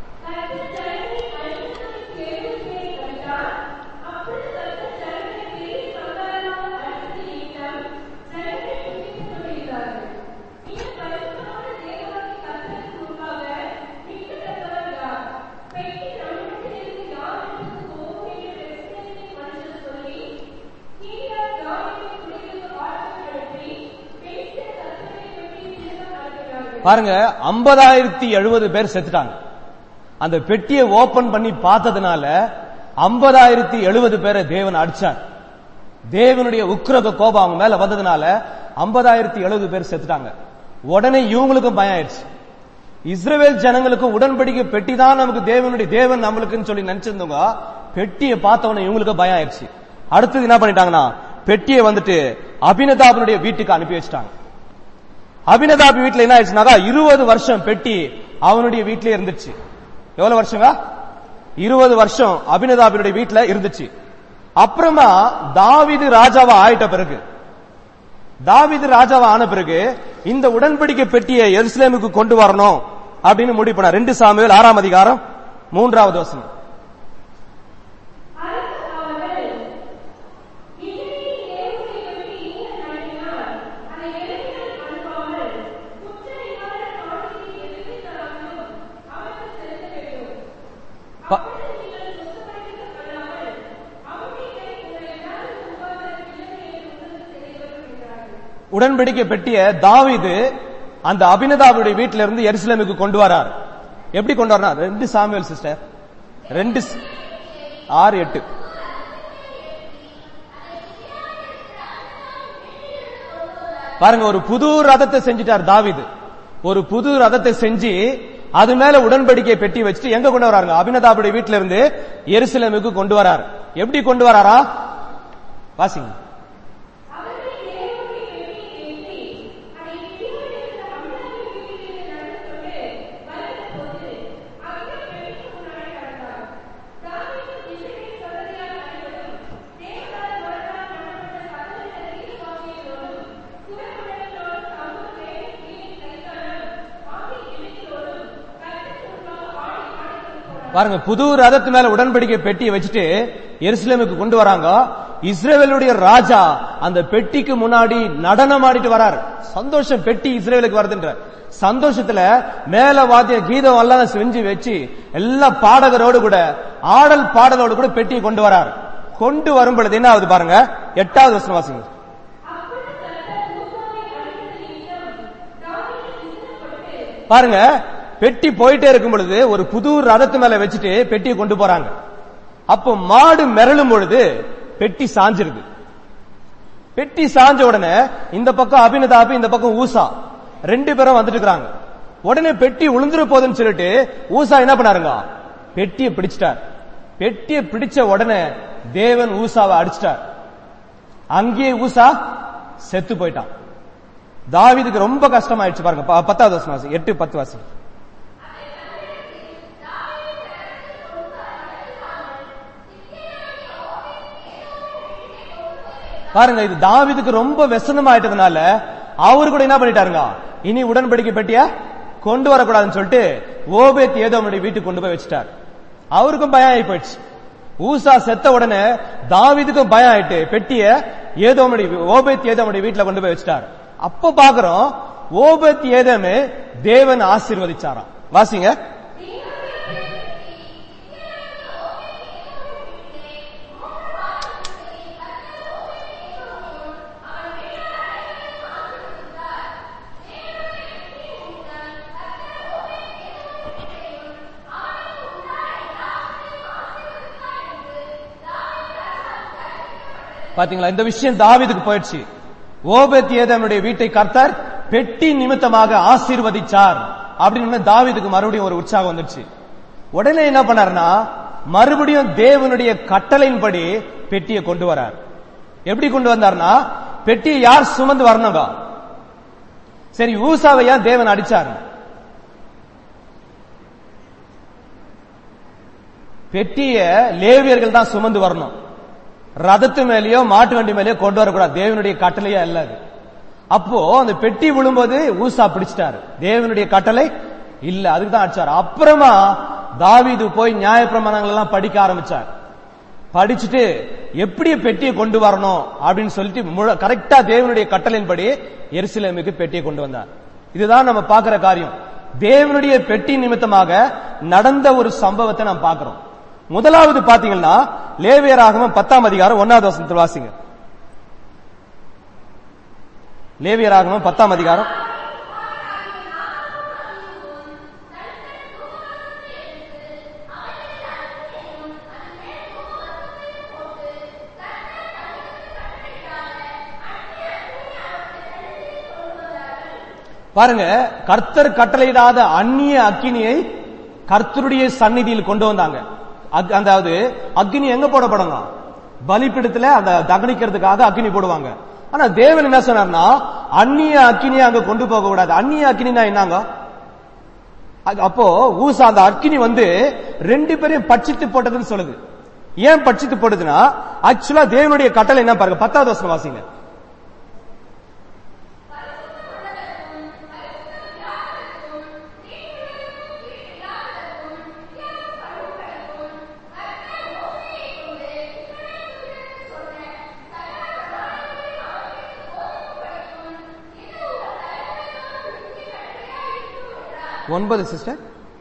பாருங்க ஐம்பதாயிரத்தி எழுபது பேர் செத்துட்டாங்க அந்த பெட்டியை ஓபன் பண்ணி பார்த்ததுனால ஐம்பதாயிரத்தி எழுபது பேரை தேவன் அடிச்சார் தேவனுடைய உக்கிரக கோபம் அவங்க மேல வந்ததுனால ஐம்பதாயிரத்தி எழுபது பேர் செத்துட்டாங்க உடனே இவங்களுக்கும் பயம் ஆயிடுச்சு இஸ்ரவேல் ஜனங்களுக்கும் உடன்படிக்கை பெட்டி தான் நமக்கு தேவனுடைய தேவன் நம்மளுக்குன்னு சொல்லி நினைச்சிருந்தவங்க பெட்டியை பார்த்தவன இவங்களுக்கு பயம் ஆயிடுச்சு அடுத்தது என்ன பண்ணிட்டாங்கன்னா பெட்டியை வந்துட்டு அபினதாபனுடைய வீட்டுக்கு அனுப்பி வச்சிட்டாங்க அபினதாபி வீட்டுல என்ன ஆயிடுச்சுனாக்கா இருபது வருஷம் பெட்டி அவனுடைய வீட்டிலே இருந்துச்சு எவ்வளவு வருஷங்க இருபது வருஷம் அபினதாபினுடைய வீட்டுல இருந்துச்சு அப்புறமா தாவிது ராஜாவா ஆயிட்ட பிறகு தாவிது ராஜாவா ஆன பிறகு இந்த உடன்படிக்கை பெட்டியை எருசலேமுக்கு கொண்டு வரணும் அப்படின்னு முடிவு பண்ணார் ரெண்டு சாமுவேல் ஆறாம் அதிகாரம் மூன்றாவது வசனம் ப- உடன்படிக்கை பெட்டிய தாவீது அந்த அபினதாவுடைய வீட்டில இருந்து எருசலேமுக்கு கொண்டு வரார் எப்படி கொண்டு வரனா ரெண்டு சாமுவேல் சிஸ்டர் ரெண்டு ஸ்- ஆறு எட்டு பாருங்க ஒரு புது ரதத்தை செஞ்சிட்டார் தாவீது ஒரு புது ரதத்தை செஞ்சு அது மேல உடன்படிக்கை பெட்டி வச்சுட்டு எங்க கொண்டு வராருங்க அபினதாபுடைய வீட்டில இருந்து எருசலேமுக்கு கொண்டு வரார் எப்படி கொண்டு வராரா வாசிங்க பாருங்க புது ரதத்து மேல உடன்படிக்கை பெட்டியை வச்சுட்டு எருசலேமுக்கு கொண்டு வராங்க இஸ்ரேவேலுடைய ராஜா அந்த பெட்டிக்கு முன்னாடி நடனம் ஆடிட்டு வரார் சந்தோஷம் பெட்டி இஸ்ரேலுக்கு வருதுன்ற சந்தோஷத்துல மேல வாத்திய கீதம் எல்லாம் செஞ்சு வச்சு எல்லா பாடகரோடு கூட ஆடல் பாடலோடு கூட பெட்டியை கொண்டு வரார் கொண்டு வரும் பொழுது என்ன ஆகுது பாருங்க எட்டாவது வருஷம் வாசிங்க பாருங்க பெட்டி போயிட்டே இருக்கும் பொழுது ஒரு புது ரதத்து மேல வச்சுட்டு பெட்டியை கொண்டு போறாங்க அப்போ மாடு மிரளும் பொழுது பெட்டி சாஞ்சிருது பெட்டி சாஞ்ச உடனே இந்த பக்கம் அபினதாபி இந்த பக்கம் ஊசா ரெண்டு பேரும் வந்துட்டு இருக்காங்க உடனே பெட்டி உளுந்துரு போகுதுன்னு சொல்லிட்டு ஊசா என்ன பண்ணாருங்க பெட்டியை பிடிச்சிட்டார் பெட்டியை பிடிச்ச உடனே தேவன் ஊசாவை அடிச்சிட்டார் அங்கேயே ஊசா செத்து போயிட்டான் தாவீதுக்கு ரொம்ப கஷ்டமாயிடுச்சு பாருங்க ப- பத்தாவது வருஷம் வாசி எட்டு பத்து வாசி பாருங்க இது தாவீதுக்கு ரொம்ப வெசனம் ஆயிட்டதுனால அவரு கூட என்ன பண்ணிட்டாருங்க இனி உடன்படிக்கை பெட்டிய கொண்டு வரக்கூடாதுன்னு சொல்லிட்டு ஓபேத் ஏதோ வீட்டுக்கு கொண்டு போய் வச்சுட்டார் அவருக்கும் பயம் ஆகி போயிடுச்சு ஊசா செத்த உடனே தாவீதுக்கும் பயம் ஆயிட்டு பெட்டிய ஏதோ ஓபேத் ஏதோ வீட்டுல கொண்டு போய் வச்சுட்டார் அப்ப பாக்குறோம் ஓபேத் ஏதோமே தேவன் ஆசீர்வதிச்சாராம் வாசிங்க பாத்தீங்களா இந்த விஷயம் தாவீதுக்கு போயிடுச்சு ஓபேத் ஏதனுடைய வீட்டை கர்த்தர் பெட்டி நிமித்தமாக ஆசீர்வதிச்சார் அப்படின்னு தாவீதுக்கு மறுபடியும் ஒரு உற்சாகம் வந்துச்சு உடனே என்ன பண்ணாருன்னா மறுபடியும் தேவனுடைய கட்டளையின்படி பெட்டியை கொண்டு வரார் எப்படி கொண்டு வந்தார்னா பெட்டியை யார் சுமந்து வரணுங்க சரி ஊசாவை ஏன் தேவன் அடிச்சார் பெட்டிய லேவியர்கள் தான் சுமந்து வரணும் ரதத்து மேலேயோ மாட்டு வண்டி மேலேயோ கொண்டு வரக்கூடாது தேவனுடைய கட்டளையே அல்ல அது அப்போ அந்த பெட்டி விழும்போது ஊசா பிடிச்சிட்டாரு தேவனுடைய கட்டளை இல்ல அதுக்கு தான் அடிச்சாரு அப்புறமா தாவீது போய் நியாயப்பிரமாணங்கள் எல்லாம் படிக்க ஆரம்பிச்சார் படிச்சுட்டு எப்படி பெட்டியை கொண்டு வரணும் அப்படின்னு சொல்லிட்டு கரெக்டா தேவனுடைய கட்டளையின்படி எருசலேமுக்கு பெட்டியை கொண்டு வந்தார் இதுதான் நம்ம பார்க்கிற காரியம் தேவனுடைய பெட்டி நிமித்தமாக நடந்த ஒரு சம்பவத்தை நாம் பார்க்கிறோம் முதலாவது பாத்தீங்கன்னா லேவியராகமம் பத்தாம் அதிகாரம் ஒன்னாவது வசனத்தில் வாசிங்க லேவியராகமம் பத்தாம் அதிகாரம் பாருங்க கர்த்தர் கட்டளையிடாத அந்நிய அக்கினியை கர்த்தருடைய சந்நிதியில் கொண்டு வந்தாங்க அக்- அதாவது அக்னி எங்க போடப்படணும் பலிப்பிடத்துல அந்த தகனிக்கிறதுக்காக அக்னி போடுவாங்க ஆனா தேவன் என்ன சொன்னார்னா அந்நிய அக்கினியை அங்க கொண்டு போக கூடாது அந்நிய அக்கினினா என்னங்க அது- அப்போ ஊசா அந்த அக்கினி வந்து ரெண்டு பேரையும் பட்சித்து போட்டதுன்னு சொல்லுது ஏன் பட்சித்து போடுதுன்னா ஆக்சுவலா தேவனுடைய கட்டளை என்ன பாருங்க பத்தாவது வருஷம் வாசிங்க ஒன்பது சிஸ்டர்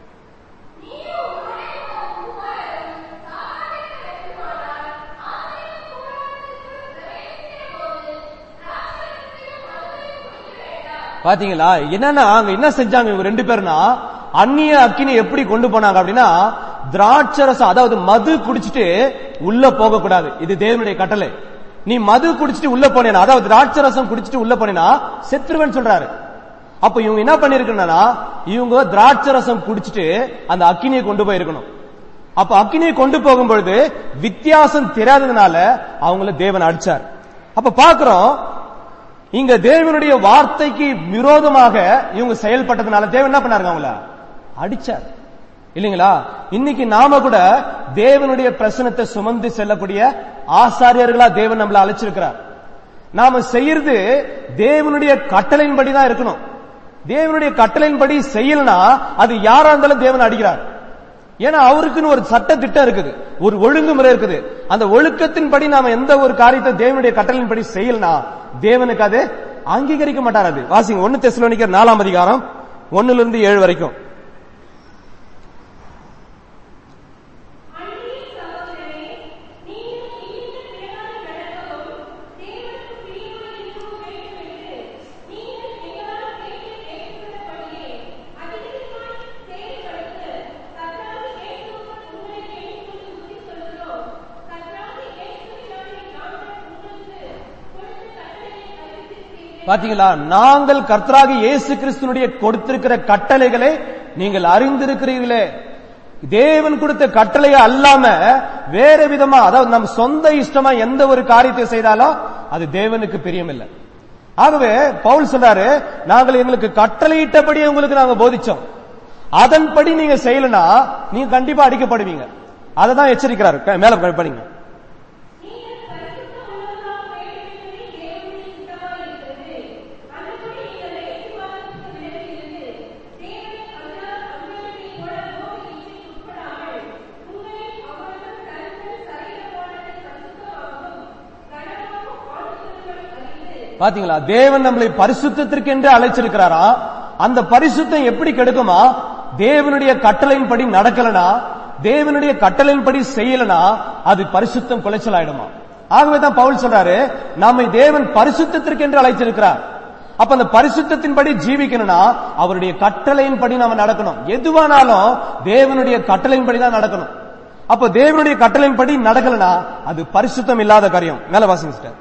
பாத்தீங்களா என்னன்னா அங்க என்ன செஞ்சாங்க இவங்க ரெண்டு பேர்னா அந்நிய அக்கினி எப்படி கொண்டு போனாங்க அப்படின்னா திராட்சரசம் அதாவது மது குடிச்சிட்டு உள்ள போக கூடாது இது தேவனுடைய கட்டளை நீ மது குடிச்சிட்டு உள்ள போனேனா அதாவது திராட்சரசம் குடிச்சிட்டு உள்ள போனேனா செத்துருவேன்னு சொல்றாரு அப்ப இவங்க என்ன பண்ணிருக்கணும்னா இவங்க திராட்சரசம் குடிச்சிட்டு அந்த அக்கினியை கொண்டு போயிருக்கணும் அப்ப அக்கினியை கொண்டு போகும் பொழுது வித்தியாசம் தெரியாததுனால அவங்கள தேவன் அடிச்சார் அப்ப பாக்குறோம் இங்க தேவனுடைய வார்த்தைக்கு விரோதமாக இவங்க செயல்பட்டதுனால தேவன் என்ன பண்ணாருங்க அவங்கள அடிச்சார் இல்லைங்களா இன்னைக்கு நாம கூட தேவனுடைய பிரசனத்தை சுமந்து செல்லக்கூடிய ஆசாரியர்களா தேவன் நம்மள அழைச்சிருக்கிறார் நாம செய்யறது தேவனுடைய கட்டளையின்படி தான் இருக்கணும் தேவனுடைய கட்டளையின்படி செய்யலனா அது யாரா இருந்தாலும் தேவன் அடிக்கிறார் ஏன்னா அவருக்குன்னு ஒரு சட்ட திட்டம் இருக்குது ஒரு ஒழுங்குமுறை இருக்குது அந்த ஒழுக்கத்தின்படி நாம எந்த ஒரு காரியத்தை தேவனுடைய கட்டளையின்படி செய்யலனா தேவனுக்கு அது அங்கீகரிக்க மாட்டார் அது வாசிங்க ஒன்னு தெசலோனிக்கர் நாலாம் அதிகாரம் ஒண்ணுல இருந்து ஏழு வரைக்கும் அன்பின் சகோதரரே, நீங்கள் இனிந்த பிறரால் நடக்கவும், தேவனுக்கு பிரியமாய் இருக்கவும் வேண்டும் என்று நீங்கள் எங்களால் கேட்டு கேட்கிறபடியே அதிகமாய் செயல்படுத்த கர்த்தராகிய இயேசுவுக்கு உங்களை கேட்டுக்கொண்டு புத்தி சொல்கிறோம். கர்த்தராகிய இயேசுவினாலே நாங்கள் உங்களுக்கு கொடுத்த கட்டளையை அறிவித்திருக்கிறீர்கள். பாத்தீங்களா நாங்கள் கர்த்தராகி இயேசு கிறிஸ்துனுடைய கொடுத்திருக்கிற கட்டளைகளை நீங்கள் அறிந்திருக்கிறீர்களே தேவன் கொடுத்த கட்டளையை அல்லாம வேற விதமா அதாவது நம்ம சொந்த இஷ்டமா எந்த ஒரு காரியத்தை செய்தாலும் அது தேவனுக்கு பிரியமில்லை ஆகவே பவுல் சொல்றாரு நாங்கள் எங்களுக்கு கட்டளையிட்டபடி உங்களுக்கு நாங்க போதிச்சோம் அதன்படி நீங்க செய்யலனா நீங்க கண்டிப்பா அடிக்கப்படுவீங்க அதை தான் எச்சரிக்கிறாரு க- மேல படிங்க நீங்கள் பரிசுத்த உள்ளவர்களாக வேண்டும் என்று பாத்தீங்களா தேவன் நம்மளை பரிசுத்தத்திற்கென்று அழைச்சிருக்கிறாரா அந்த பரிசுத்தம் எப்படி கெடுக்குமா தேவனுடைய கட்டளையின்படி நடக்கலனா தேவனுடைய கட்டளையின்படி செய்யலனா அது பரிசுத்தம் குலைச்சல் ஆயிடுமா ஆகவே தான் பவுல் சொல்றாரு நம்மை தேவன் பரிசுத்தத்திற்கென்று அழைச்சிருக்கிறார் அப்ப அந்த பரிசுத்தத்தின்படி ஜீவிக்கணும்னா அவருடைய கட்டளையின்படி நாம நடக்கணும் எதுவானாலும் தேவனுடைய கட்டளையின்படி தான் நடக்கணும் அப்ப தேவனுடைய கட்டளையின்படி நடக்கலனா அது பரிசுத்தம் இல்லாத காரியம் மேல வாசிங்க சிஸ்டர்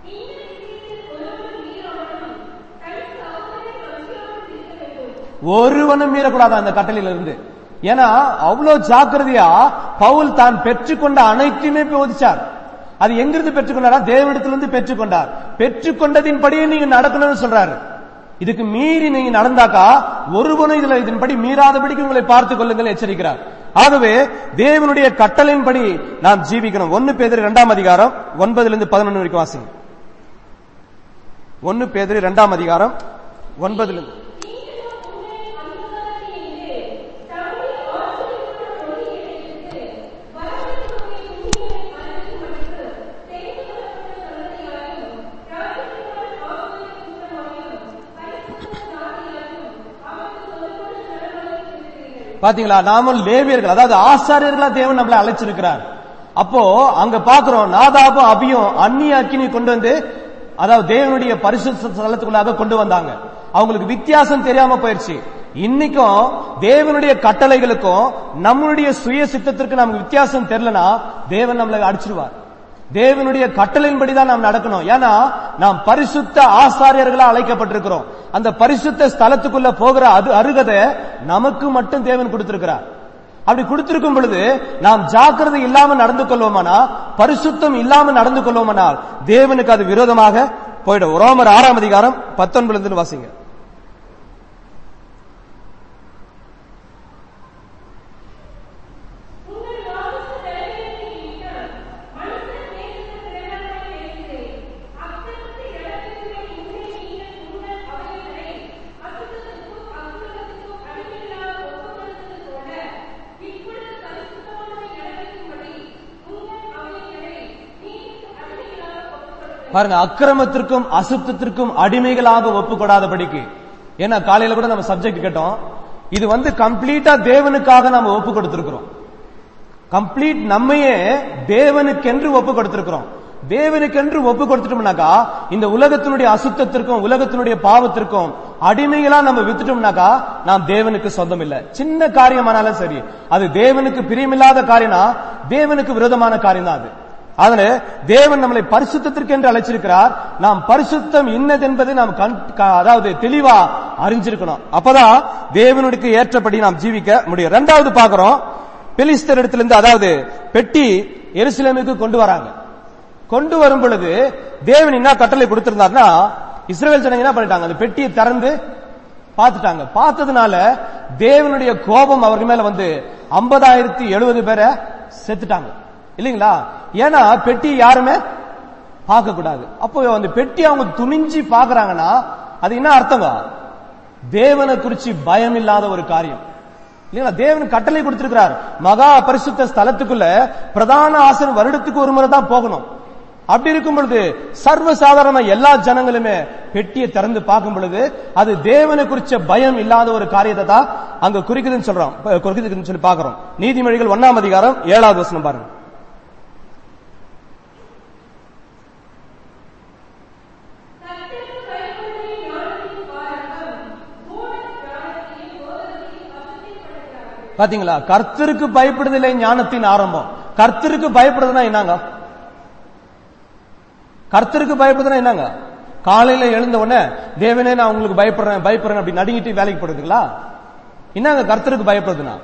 ஒருவனும் மீறக்கூடாது அந்த கட்டளையில இருந்து ஏன்னா அவ்வளவு ஜாக்கிரதையா பவுல் தான் பெற்றுக்கொண்ட அனைத்தையுமே போதிச்சார் அது எங்கிருந்து பெற்றுக்கொண்டாரா தேவனிடத்திலிருந்து பெற்றுக்கொண்டார் பெற்றுக்கொண்டதின்படியே நீங்க நடக்கணும்னு சொல்றாரு இதுக்கு மீறி நீங்க நடந்தாக்கா ஒருவனும் இதுல இதன்படி மீறாதபடிக்கு உங்களை பார்த்துக் கொள்ளுங்கள் எச்சரிக்கிறார் ஆகவே தேவனுடைய கட்டளையின்படி நாம் ஜீவிக்கணும் ஒன்னு பேதர் இரண்டாம் அதிகாரம் ஒன்பதுல இருந்து பதினொன்று வரைக்கும் வாசிங்க ஒன்னு பேதர் இரண்டாம் அதிகாரம் ஒன்பதுல இருந்து பாத்தீங்களா நாமும் லேவியர்கள் அதாவது ஆசாரியர்களா தேவன் நம்மளை அழைச்சிருக்கிறார் அப்போ அங்க பாக்குறோம் நாதாபும் அபியும் அந்நிய அக்கினி கொண்டு வந்து அதாவது தேவனுடைய பரிசுத்த ஸ்தலத்துக்குள்ளாக கொண்டு வந்தாங்க அவங்களுக்கு வித்தியாசம் தெரியாம போயிருச்சு இன்னைக்கும் தேவனுடைய கட்டளைகளுக்கும் நம்மளுடைய சுய சித்தத்திற்கு நமக்கு வித்தியாசம் தெரியலனா தேவன் நம்மளை அடிச்சிருவார் தேவனுடைய கட்டளையின்படி தான் நாம் நடக்கணும் ஏன்னா நாம் பரிசுத்த ஆசாரியர்களா அழைக்கப்பட்டிருக்கிறோம் அந்த பரிசுத்த ஸ்தலத்துக்குள்ள போகிற அது அருகதை நமக்கு மட்டும் தேவன் கொடுத்திருக்கிறார் அப்படி கொடுத்திருக்கும் பொழுது நாம் ஜாக்கிரதை இல்லாம நடந்து கொள்வோமானா பரிசுத்தம் இல்லாம நடந்து கொள்வோமானால் தேவனுக்கு அது விரோதமாக போயிடும் ரோமர் ஆறாம் அதிகாரம் பத்தொன்பதுல இருந்து வாசிங்க பாருங்க அக்கிரமத்திற்கும் அசுத்தத்திற்கும் அடிமைகளாக ஒப்புக்கொடாதபடிக்கு ஏன்னா காலையில கூட நம்ம சப்ஜெக்ட் கேட்டோம் இது வந்து கம்ப்ளீட்டா தேவனுக்காக நாம ஒப்பு கொடுத்திருக்கிறோம் கம்ப்ளீட் நம்மையே தேவனுக்கென்று ஒப்பு கொடுத்திருக்கிறோம் தேவனுக்கென்று ஒப்பு கொடுத்துட்டோம்னாக்கா இந்த உலகத்தினுடைய அசுத்தத்திற்கும் உலகத்தினுடைய பாவத்திற்கும் அடிமைகளா நம்ம வித்துட்டோம்னாக்கா நாம் தேவனுக்கு சொந்தம் இல்ல சின்ன காரியமானாலும் சரி அது தேவனுக்கு பிரியமில்லாத காரியம்னா தேவனுக்கு விரோதமான காரியம் தான் அது அதனால தேவன் நம்மளை பரிசுத்தத்திற்கு என்று அழைச்சிருக்கிறார் நாம் பரிசுத்தம் இன்னதென்பதை நாம் கண் க- அதாவது தெளிவா அறிஞ்சிருக்கணும் அப்பதான் தேவனுக்கு ஏற்றபடி நாம் ஜீவிக்க முடியும் ரெண்டாவது பாக்குறோம் பெலிஸ்தர் இடத்திலிருந்து அதாவது பெட்டி எருசலேமுக்கு கொண்டு வராங்க கொண்டு வரும் பொழுது தேவன் என்ன கட்டளை கொடுத்திருந்தார்னா இஸ்ரவேல் ஜனங்க என்ன பண்ணிட்டாங்க அந்த பெட்டியை திறந்து பார்த்துட்டாங்க பார்த்ததுனால தேவனுடைய கோபம் அவர்கள் மேல வந்து ஐம்பதாயிரத்தி எழுபது பேரை செத்துட்டாங்க இல்லைங்களா ஏன்னா பெட்டி யாருமே பார்க்க கூடாது அப்போ அந்த பெட்டி அவங்க துணிஞ்சு பாக்குறாங்கன்னா அது என்ன அர்த்தங்க தேவனை குறிச்சு பயம் இல்லாத ஒரு காரியம் இல்லைங்களா தேவன் கட்டளை கொடுத்திருக்கிறார் மகா பரிசுத்த ஸ்தலத்துக்குள்ள பிரதான ஆசனம் வருடத்துக்கு ஒரு முறை தான் போகணும் அப்படி இருக்கும் பொழுது சர்வ சாதாரண எல்லா ஜனங்களுமே பெட்டியை திறந்து பார்க்கும் பொழுது அது தேவனை குறிச்ச பயம் இல்லாத ஒரு காரியத்தை தான் அங்க குறிக்குதுன்னு சொல்றோம் ப- குறிக்குதுன்னு சொல்லி பாக்குறோம் நீதிமொழிகள் ஒன்னாம் அதிகாரம் ஏழாவது வசனம் பாருங்க கர்த்தருக்கு பயப்படுவதே ஞானத்தின் ஆரம்பம். மூட ஞானத்தையும் போதகத்தையும் அசுத்தப்படுத்துகிறார்கள். பாத்தீங்களா கர்த்தருக்கு பயப்படுதலே ஞானத்தின் ஆரம்பம் கர்த்தருக்கு பயப்படுதுன்னா என்னங்க கர்த்தருக்கு பயப்படுதுன்னா என்னங்க காலையில எழுந்த உடனே தேவனே நான் உங்களுக்கு பயப்படுறேன் பயப்படுறேன் அப்படி நடுங்கிட்டு வேலைக்கு போடுறதுங்களா என்னங்க கர்த்தருக்கு பயப்படுதுன்னா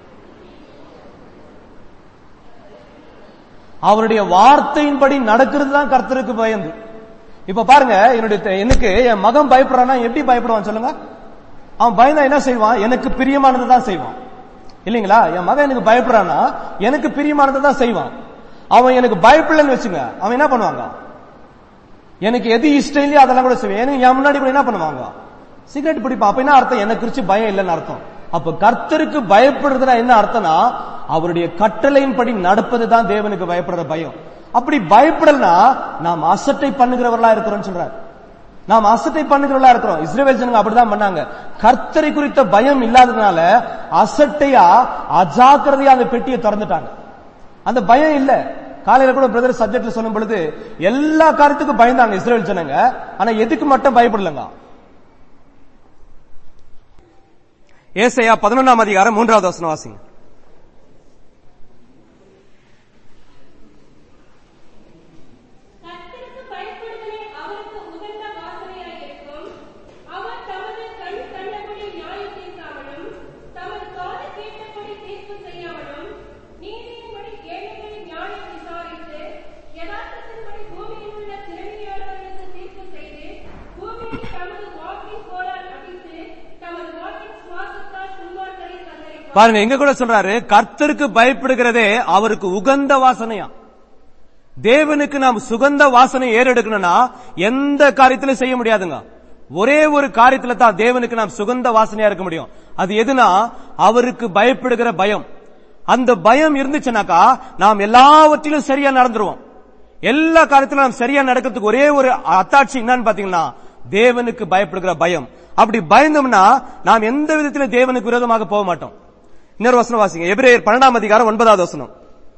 அவருடைய வார்த்தையின்படி நடக்கிறது தான் கர்த்தருக்கு பயந்து இப்ப பாருங்க என்னுடைய தெ- எனக்கு என் மகன் பயப்படுறான்னா எப்படி பயப்படுவான் சொல்லுங்க அவன் பயந்தா என்ன செய்வான் எனக்கு பிரியமானதை தான் செய்வான் இல்லைங்களா என் மகன் எனக்கு பயப்படுறான்னா எனக்கு பிரியமானதை தான் செய்வான் அவன் எனக்கு பயப்படலன்னு வச்சுங்க அவன் என்ன பண்ணுவாங்க எனக்கு எது இஷ்டம் இல்லையோ அதெல்லாம் கூட செய்வேன் எனக்கு என் முன்னாடி கூட என்ன பண்ணுவாங்க சிகரெட் பிடிப்பா அப்ப என்ன அர்த்தம் எனக்கு குறிச்சு பயம் இல்லைன்னு அர்த்தம் அப்ப கர்த்தருக்கு பயப்படுறதுனா என்ன அர்த்தம்னா அவருடைய கட்டளையின்படி நடப்பது தான் தேவனுக்கு பயப்படுற பயம் அப்படி பயப்படலனா நாம் அசட்டை பண்ணுகிறவர்களா இருக்கிறோம்னு சொல்றார் நாம் அசட்டை பண்ணுகிறவர்களா இருக்கிறோம் இஸ்ரேல் ஜனங்க அப்படிதான் பண்ணாங்க கர்த்தரை குறித்த பயம் இல்லாததுனால அசட்டையா அஜாக்கிரதையா அந்த பெட்டியை திறந்துட்டாங்க அந்த பயம் இல்ல காலையில கூட பிரதர் சப்ஜெக்ட்ல சொல்லும் பொழுது எல்லா காரியத்துக்கும் பயந்தாங்க இஸ்ரேல் ஜனங்க ஆனா எதுக்கு மட்டும் பயப்படலங்க ஏசையா பதினொன்றாம் அதிகாரம் மூன்றாவது வசனம் வாசிங்க கர்த்தருக்கு பயப்படுதலே அவருக்கு உகந்த வாசனையாய் இருக்கும். அவர் தமது கண் கண்டபடி நியாயம் தீர்க்காமலும், தமது காது கேட்டபடி தீர்ப்பு செய்யாமலும், நீதியின்படி ஏழைகளை நியாயம் விசாரித்து, யதார்த்தத்தின்படி பூமியில் உள்ள திறமையாளர்களுக்கு தீர்ப்பு செய்து, பூமியை தமது வாக்கின் கோலால் அடித்து, தமது வாக்கின் சுவாசத்தால் துன்மார்க்கரை சந்தரிப்பார். பாருங்க எங்க கூட சொல்றாரு கர்த்தருக்கு பயப்படுகிறதே அவருக்கு உகந்த வாசனையா தேவனுக்கு நாம் சுகந்த வாசனை ஏறெடுக்கணும்னா எந்த காரியத்திலும் செய்ய முடியாதுங்க ஒரே ஒரு காரியத்துல தான் தேவனுக்கு நாம் சுகந்த வாசனையா இருக்க முடியும் அது எதுனா அவருக்கு பயப்படுகிற பயம் அந்த பயம் இருந்துச்சுனாக்கா நாம் எல்லாவற்றிலும் சரியா நடந்துருவோம் எல்லா காரியத்திலும் நாம் சரியா நடக்கிறதுக்கு ஒரே ஒரு அத்தாட்சி என்னன்னு பாத்தீங்கன்னா தேவனுக்கு பயப்படுகிற பயம் அப்படி பயந்தோம்னா நாம் எந்த விதத்திலும் தேவனுக்கு விரோதமாக போக மாட்டோம் இன்னொரு வசனம் வாசிங்க எபிரேயர் பன்னெண்டாம் அதிகாரம் ஒன்பதாவது வசனம்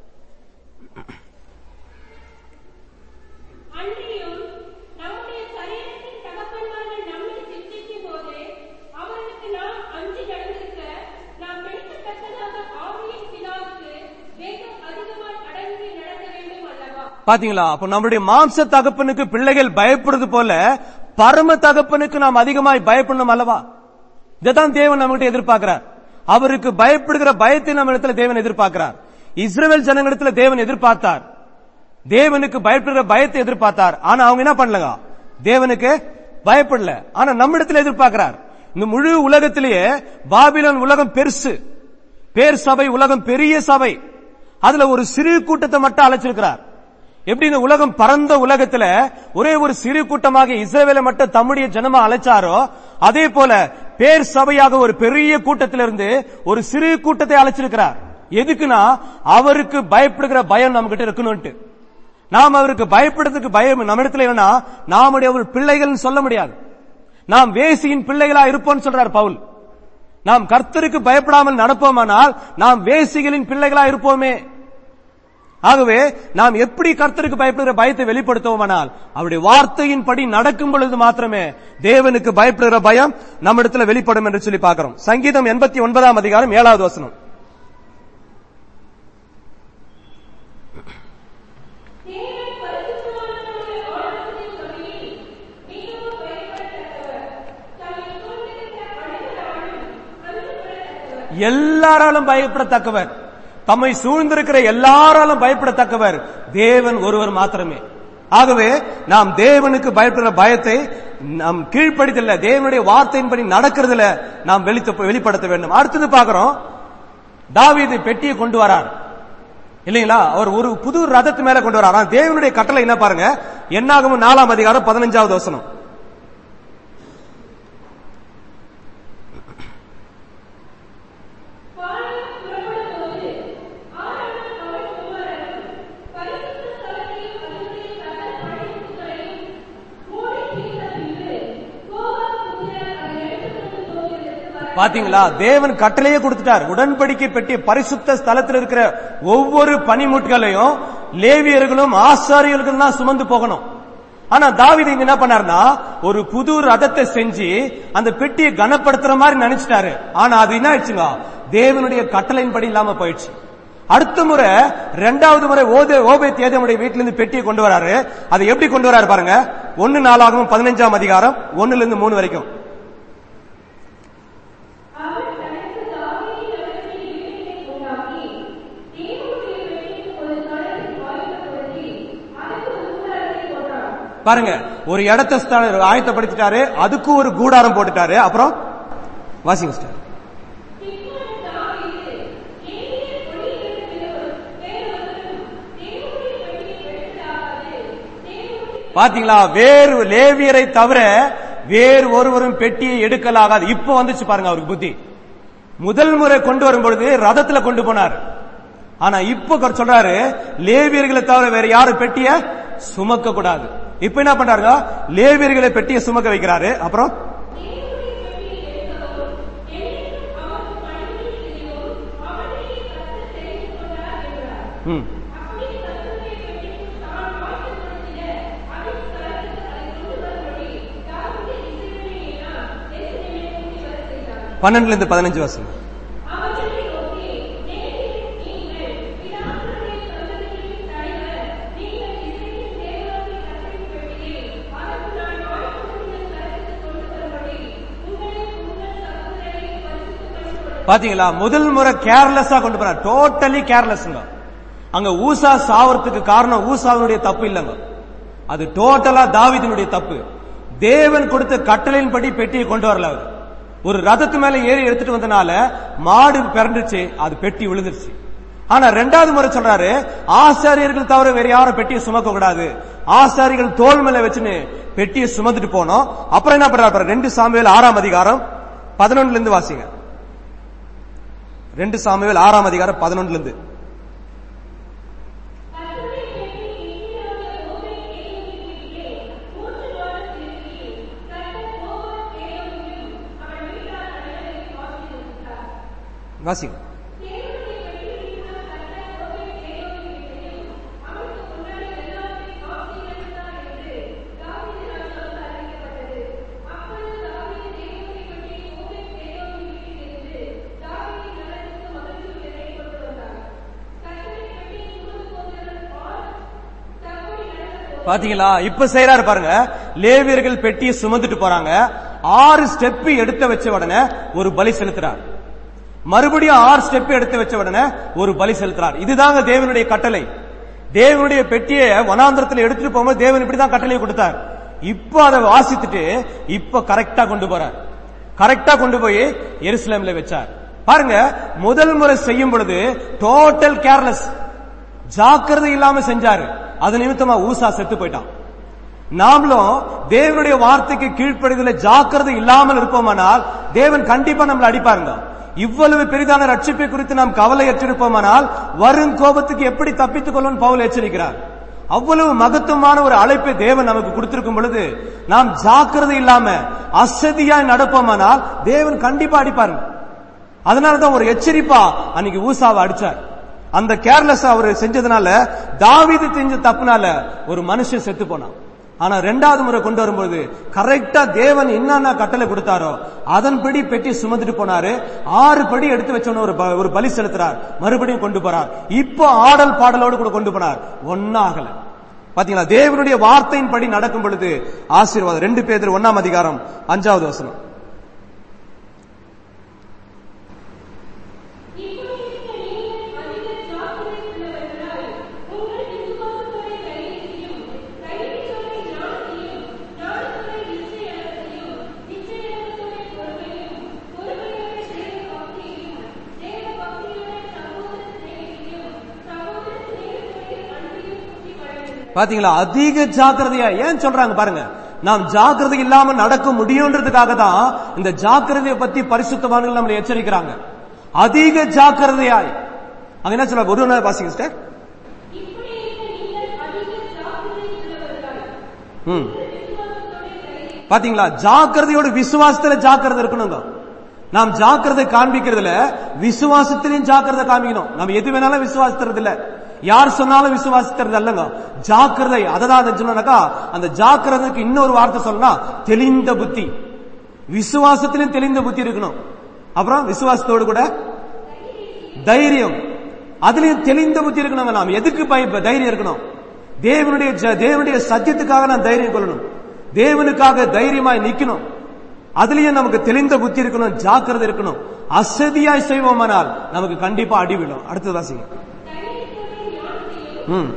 அன்றியும் நம்முடைய சரீரத்தின் தகப்பன்மார்கள் நம்மை சிற்றிக்கும் போது அவர்களுக்கு நாம் அஞ்சி நடந்திருக்க நாம் மெடிக்கத்தக்கதாக ஆவியின் பிதாவுக்கு வேகம் அதிகமாய் அடங்கி நடக்க வேண்டும் அல்லவா பாத்தீங்களா அப்ப நம்முடைய மாம்ச தகப்பனுக்கு பிள்ளைகள் பயப்படுறது போல பரம தகப்பனுக்கு நாம் அதிகமாய் பயப்படணும் அல்லவா இதைதான் தேவன் நம்மகிட்ட எதிர்பார்க்கிறார் அவருக்கு பயப்படுகிற பயத்தை நம்ம இடத்துல தேவன் எதிர்பார்க்கிறார் இஸ்ரவேல் ஜனங்களிடத்துல தேவன் எதிர்பார்த்தார் தேவனுக்கு பயப்படுகிற பயத்தை எதிர்பார்த்தார் ஆனா அவங்க என்ன பண்ணலங்க தேவனுக்கு பயப்படல ஆனா நம்ம இடத்துல எதிர்பார்க்கிறார் இந்த முழு உலகத்திலேயே பாபிலோன் உலகம் பெருசு பேர் சபை உலகம் பெரிய சபை அதுல ஒரு சிறு கூட்டத்தை மட்டும் அழைச்சிருக்கிறார் எப்படி இந்த உலகம் பரந்த உலகத்துல ஒரே ஒரு சிறு கூட்டமாக இஸ்ரவேலை மட்டும் தம்முடைய ஜனமா அழைச்சாரோ அதே போல பேர் சபையாக ஒரு பெரிய கூட்டத்திலிருந்து ஒரு சிறு கூட்டத்தை அழைச்சிருக்கிறார் எதுக்குன்னா அவருக்கு பயப்படுகிற பயம் நம்ம கிட்ட இருக்கணும்ட்டு நாம் அவருக்கு பயப்படுறதுக்கு பயம் நம்ம இடத்துல என்னன்னா நாமுடைய ஒரு பிள்ளைகள்னு சொல்ல முடியாது நாம் வேசியின் பிள்ளைகளா இருப்போம்னு சொல்றார் பவுல் நாம் கர்த்தருக்கு பயப்படாமல் நடப்போமானால் நாம் வேசிகளின் பிள்ளைகளா இருப்போமே ஆகவே நாம் எப்படி கர்த்தருக்கு பயப்படுகிற பயத்தை வெளிப்படுத்துவோமானால் அவருடைய வார்த்தையின்படி நடக்கும் பொழுது மாத்திரமே தேவனுக்கு பயப்படுகிற பயம் நம்ம இடத்துல வெளிப்படும் என்று சொல்லி பார்க்கிறோம் சங்கீதம் எண்பத்தி ஒன்பதாம் அதிகாரம் ஏழாவது வசனம் தேவன் பரிசுத்தமானவருடைய ஆலோசனை சொல்லில் மிகவும் பயப்படத்தக்கவர் தம்மை சூழ்ந்திருக்கிற அனைவராலும் அன்புபடத்தக்கவர் எல்லாராலும் பயப்படத்தக்கவர் தம்மை சூழ்ந்திருக்கிற எல்லாராலும் பயப்படத்தக்கவர் தேவன் ஒருவர் மாத்திரமே ஆகவே நாம் தேவனுக்கு பயப்படுற பயத்தை நாம் கீழ்ப்படுத்தல தேவனுடைய வார்த்தையின்படி நடக்கிறதுல நாம் வெளித்த- வெளிப்படுத்த வேண்டும் அடுத்தது பார்க்கிறோம் தாவீது பெட்டியை கொண்டு வரார் இல்லைங்களா அவர் ஒரு புது ரதத்து மேல கொண்டு வரார் ஆனா தேவனுடைய கட்டளை என்ன பாருங்க என்னாகும் நாலாம் அதிகாரம் பதினஞ்சாவது வசனம் பாளையம் புறப்படும்போது ஆரோனும் அவன் குமாரரும் பரிசுத்த ஸ்தலத்தையும் அதனுடைய சகல படைப்புகளையும் மூடி தீர்த்த பின்பு கோகாத் புத்திரர் அதை எடுத்துக்கொண்டு போவதற்கு வர பாத்தீங்களா தேவன் கட்டளையே கொடுத்துட்டார் உடன்படிக்கை பெட்டிய பரிசுத்த ஸ்தலத்தில் இருக்கிற ஒவ்வொரு பனிமுட்களையும் லேவியர்களும் ஆசாரியர்களும் தான் சுமந்து போகணும் ஆனா தாவீது இங்க என்ன பண்ணாருன்னா ஒரு புது ரதத்தை செஞ்சு அந்த பெட்டியை கனப்படுத்துற மாதிரி நினைச்சிட்டாரு ஆனா அது என்ன ஆயிடுச்சுங்க தேவனுடைய கட்டளையின்படி இல்லாம போயிடுச்சு அடுத்த முறை ரெண்டாவது முறை ஓதே ஓபே தேதமுடைய வீட்டில இருந்து பெட்டியை கொண்டு வராரு அதை எப்படி கொண்டு வராரு பாருங்க ஒன்னு நாளாகவும் பதினஞ்சாம் அதிகாரம் ஒண்ணுல இருந்து மூணு வரைக்கும் அவர் தனக்கு தாவீதின் நகரத்தில் வீட்டை உண்டாக்கி தேவனுடைய வெற்றிக்கு ஒரு தளத்தை ஆயுதப்படுத்தி அதற்கு ஒரு கூடாரத்தை போட்டார் பாருங்க ஒரு இடத்த ஸ்த- ஆயத்தப்படுத்திட்டாரு அதுக்கு ஒரு கூடாரம் போட்டுட்டாரு அப்புறம் வாசிங்க sister. பின்பு தாவீது ஏலியர் ஒளியிலிருந்தவர் வேறொருவரும் தேவனுடைய வெற்றியை எடுக்கலாகாது தேவனுடைய பாத்தீங்களா வேறு லேவியரை தவிர வேறு ஒருவரும் பெட்டியை எடுக்கலாகாது இப்ப வந்துச்சு பாருங்க அவருக்கு புத்தி முதல் முறை கொண்டு வரும் பொழுது ரதத்துல கொண்டு போனார் ஆனா இப்ப அவர் சொல்றாரு லேவியர்களை தவிர வேற யாரும் பெட்டிய சுமக்க கூடாது இப்ப என்ன பண்றாருங்க லேவியர்களை பெட்டியை சுமக்க வைக்கிறாரு அப்புறம் ம் பன்னெண்டுல இருந்து பதினஞ்சு வருஷம் பாத்தீங்களா முதல் முறை கேர்லெஸ்ஸா கொண்டு போறார் டோட்டலி கேர்லெஸ்ங்க அங்க ஊசா சாவறதுக்கு காரணம் ஊசாவினுடைய தப்பு இல்லைங்க அது டோட்டலா தாவீதினுடைய தப்பு தேவன் கொடுத்த கட்டளையின்படி பெட்டியை கொண்டு வரல அவர் ஒரு ரதத்து மேல ஏறி எடுத்துட்டு வந்தனால மாடு பிறண்டுச்சு அது பெட்டி விழுந்துருச்சு ஆனா ரெண்டாவது முறை சொல்றாரு ஆசாரியர்கள் தவிர வேற யாரும் பெட்டியை சுமக்க கூடாது ஆசாரிகள் தோல் மேல வச்சுன்னு பெட்டியை சுமந்துட்டு போனோம் அப்புறம் என்ன பண்றாரு பாருங்க, ரெண்டு சாமுவேல் ஆறாம் அதிகாரம் பதினொன்னுல இருந்து வாசிங்க ரெண்டு சாமுவேல் ஆறாம் அதிகாரம் பதினொன்னுல இருந்து வாசிங்க பாத்தீங்களா இப்ப செய்யறாரு பாருங்க லேவியர்கள் பெட்டியை சுமந்துட்டு போறாங்க ஆறு ஸ்டெப் எடுத்து வச்ச உடனே ஒரு பலி செலுத்துறார் மறுபடியும் ஆறு ஸ்டெப் எடுத்து வச்ச உடனே ஒரு பலி செலுத்துறார் இதுதாங்க தேவனுடைய கட்டளை தேவனுடைய பெட்டியை வனாந்திரத்தில் எடுத்துட்டு போகும்போது தேவன் இப்படிதான் கட்டளை கொடுத்தார் இப்ப அதை வாசித்துட்டு இப்ப கரெக்டா கொண்டு போறார் கரெக்டா கொண்டு போய் எருசலேம்ல வச்சார் பாருங்க முதல் முறை செய்யும் பொழுது டோட்டல் கேர்லெஸ் ஜாக்கிரதை இல்லாம செஞ்சாரு அது நிமித்தமா ஊசா செத்து போயிட்டான் நாமளும் தேவனுடைய வார்த்தைக்கு கீழ்ப்படிதல ஜாக்கிரதை இல்லாமல் இருப்போமானால் தேவன் கண்டிப்பா நம்மளை அடிப்பாருங்க இவ்வளவு பெரிதான ரட்சிப்பை குறித்து நாம் கவலையற்றிருப்போமானால் வரும் கோபத்துக்கு எப்படி தப்பித்துக் கொள்ளும் பவுல் எச்சரிக்கிறார் அவ்வளவு மகத்துவமான ஒரு அழைப்பை தேவன் நமக்கு கொடுத்திருக்கும் பொழுது நாம் ஜாக்கிரதை இல்லாம அசதியாய் நடப்போமானால் தேவன் கண்டிப்பா அடிப்பாருங்க அதனாலதான் ஒரு எச்சரிப்பா அன்னைக்கு ஊசாவை அடிச்சார் அந்த கேர்லெஸ் அவர் செஞ்சதுனால தாவீது செஞ்ச தப்புனால ஒரு மனுஷன் செத்து போனான் ஆனா ரெண்டாவது முறை கொண்டு வரும்போது கரெக்டா தேவன் என்னென்ன கட்டளை கொடுத்தாரோ அதன்படி பெட்டி சுமந்துட்டு போனாரு ஆறு படி எடுத்து வச்சோன்னு ஒரு ப- ஒரு பலி செலுத்துறார் மறுபடியும் கொண்டு போறார் இப்போ ஆடல் பாடலோடு கூட கொண்டு போனார் ஒன்னும் ஆகல பாத்தீங்களா தேவனுடைய வார்த்தையின் படி நடக்கும் பொழுது ஆசீர்வாதம் ரெண்டு பேர் ஒன்னாம் அதிகாரம் அஞ்சாவது வசனம் பாத்தீங்களா அதிக ஜாக்கிரதையா ஏன் சொல்றாங்க பாருங்க நாம் ஜாக்கிரதை இல்லாம நடக்க முடியும்ன்றதுக்காக தான் இந்த ஜாக்கிரதையை பத்தி பரிசுத்தவான்கள் நம்மளை எச்சரிக்கிறாங்க அதிக ஜாக்கிரதையாய் அங்க என்ன சொல்றாங்க ஒரு நாள் வாசிங்க சிஸ்டர் ம் பாத்தீங்களா ஜாக்கிரதையோட விசுவாசத்துல ஜாக்கிரதை இருக்கணுங்க நாம் ஜாக்கிரதை காண்பிக்கிறதுல விசுவாசத்திலையும் ஜாக்கிரதை காமிக்கணும் நம்ம எது வேணாலும் விசுவாசிக்கிறது இல்ல யார் சொன்னாலும் விசுவாசிக்கிறது அல்லங்க ஜாக்கிரதை அததான் சொன்னாக்கா அந்த ஜாக்கிரதைக்கு இன்னொரு வார்த்தை சொல்லனா தெளிந்த புத்தி விசுவாசத்திலும் தெளிந்த புத்தி இருக்கணும் அப்புறம் விசுவாசத்தோடு கூட தைரியம் அதுலயும் தெளிந்த புத்தி இருக்கணும் நாம் எதுக்கு பய தைரியம் இருக்கணும் தேவனுடைய ஜ- தேவனுடைய சத்தியத்துக்காக நான் தைரியம் கொள்ளணும் தேவனுக்காக தைரியமாய் நிக்கணும் அதுலயும் நமக்கு தெளிந்த புத்தி இருக்கணும் ஜாக்கிரதை இருக்கணும் அசதியாய் செய்வோமானால் நமக்கு கண்டிப்பா அடி விழும் அடுத்தது வாசிங்க ம்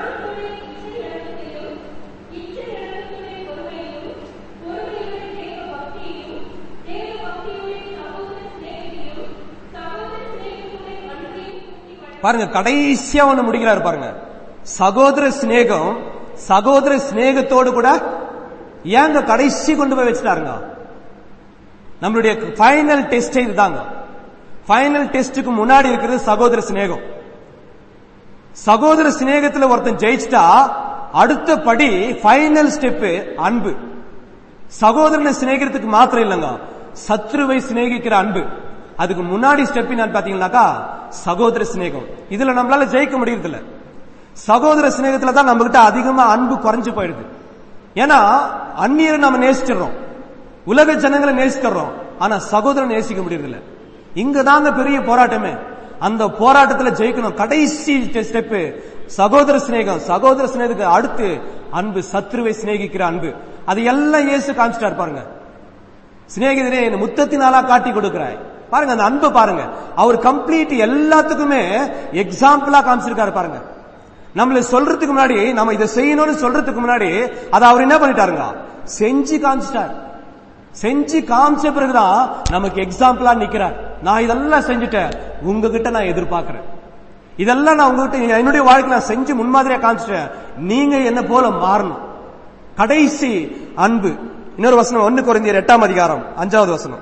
பாருங்க கடைசியா ஒண்ணு முடிக்கிறாரு பாருங்க சகோதர சிநேகம் சகோதர சிநேகத்தோடு கூட ஏங்க கடைசி கொண்டு போய் வச்சுட்டாருங்க நம்மளுடைய ஃபைனல் டெஸ்ட் இதுதாங்க ஃபைனல் டெஸ்டுக்கு முன்னாடி இருக்கிறது சகோதர சிநேகம் சகோதர சிநேகத்துல ஒருத்தன் ஜெயிச்சிட்டா அடுத்த படி ஃபைனல் ஸ்டெப் அன்பு சகோதரனை சிநேகிக்கிறதுக்கு மாத்திரம் இல்லைங்க சத்ருவை சிநேகிக்கிற அன்பு அதுக்கு முன்னாடி ஸ்டெப் என்னன்னு பாத்தீங்கன்னாக்கா சகோதர சிநேகம் இதுல நம்மளால ஜெயிக்க முடியறது இல்ல சகோதர சிநேகத்துல தான் நம்ம கிட்ட அதிகமா அன்பு குறைஞ்சு போயிடுது ஏன்னா அந்நியரை நம்ம நேசிச்சிடுறோம் உலக ஜனங்களை நேசிக்கிறோம் ஆனா சகோதரன் நேசிக்க முடியறது இல்ல இங்க தாங்க பெரிய போராட்டமே அந்த போராட்டத்துல ஜெயிக்கணும் கடைசி ஸ்டெப் சகோதர சிநேகம் சகோதர சிநேகத்துக்கு அடுத்து அன்பு சத்ருவை சிநேகிக்கிற அன்பு அது எல்லாம் இயேசு காமிச்சிட்டாரு பாருங்க சிநேகிதனே என்னை முத்தத்தினாலா காட்டி கொடுக்கிறாய் பாருங்க அந்த அன்பை பாருங்க அவர் கம்ப்ளீட் எல்லாத்துக்குமே எக்ஸாம்பிளா காமிச்சிருக்காரு பாருங்க நம்மள சொல்றதுக்கு முன்னாடி நம்ம இதை செய்யணும்னு சொல்றதுக்கு முன்னாடி அதை அவர் என்ன பண்ணிட்டாருங்க செஞ்சு காமிச்சிட்டார் செஞ்சு காமிச்ச பிறகுதான் நமக்கு எக்ஸாம்பிளா நிக்கிறார் நான் இதெல்லாம் செஞ்சுட்டேன் உங்ககிட்ட நான் எதிர்பார்க்கிறேன் இதெல்லாம் நான் உங்ககிட்ட என்னுடைய வாழ்க்கை நான் செஞ்சு முன்மாதிரியா காமிச்சிட்டேன் நீங்க என்ன போல மாறணும் கடைசி அன்பு இன்னொரு வசனம் ஒன்னு குறைந்தியர் எட்டாம் அதிகாரம் அஞ்சாவது வசனம்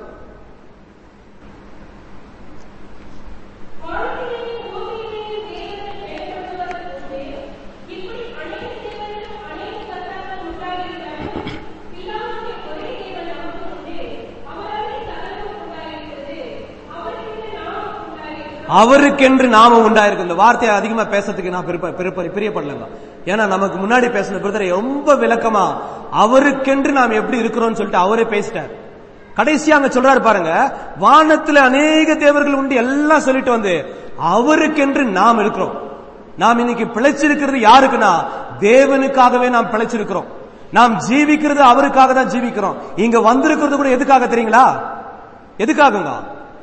வாழ்க்கையிலே பூமியிலே தேவனை செயல்படுத்துவதற்கு இப்படி அநேக தேவர்களும் அநேக கர்த்தாக்கள் உண்டாயிருக்கிறார்கள் பிதாவுடைய ஒரே தேவன் நமக்கு உண்டு அவராலே சகலமும் உண்டாயிருக்கிறது அவருக்கென்று நாமும் உண்டாயிருக்கிறோம் அவருக்கென்று நாம உண்டாயிருக்கு இந்த வார்த்தையை அதிகமா பேசுறதுக்கு நான் பிரிப்ப- பிரிப்ப- பிரியப்படலங்க ஏன்னா நமக்கு முன்னாடி பேசின பிரதரை ரொம்ப விளக்கமா அவருக்கென்று நாம் எப்படி இருக்கிறோம்னு சொல்லிட்டு அவரே பேசிட்டார் கடைசியா அங்க சொல்றாரு பாருங்க வானத்துல அநேக தேவர்கள் உண்டு எல்லாம் சொல்லிட்டு வந்து அவருக்கென்று நாம் இருக்கிறோம் நாம் இன்னைக்கு பிழைச்சிருக்கிறது யாருக்குன்னா தேவனுக்காகவே நாம் பிழைச்சிருக்கிறோம் நாம் ஜீவிக்கிறது அவருக்காக தான் ஜீவிக்கிறோம் இங்க வந்திருக்கிறது கூட எதுக்காக தெரியுங்களா எதுக்காகங்க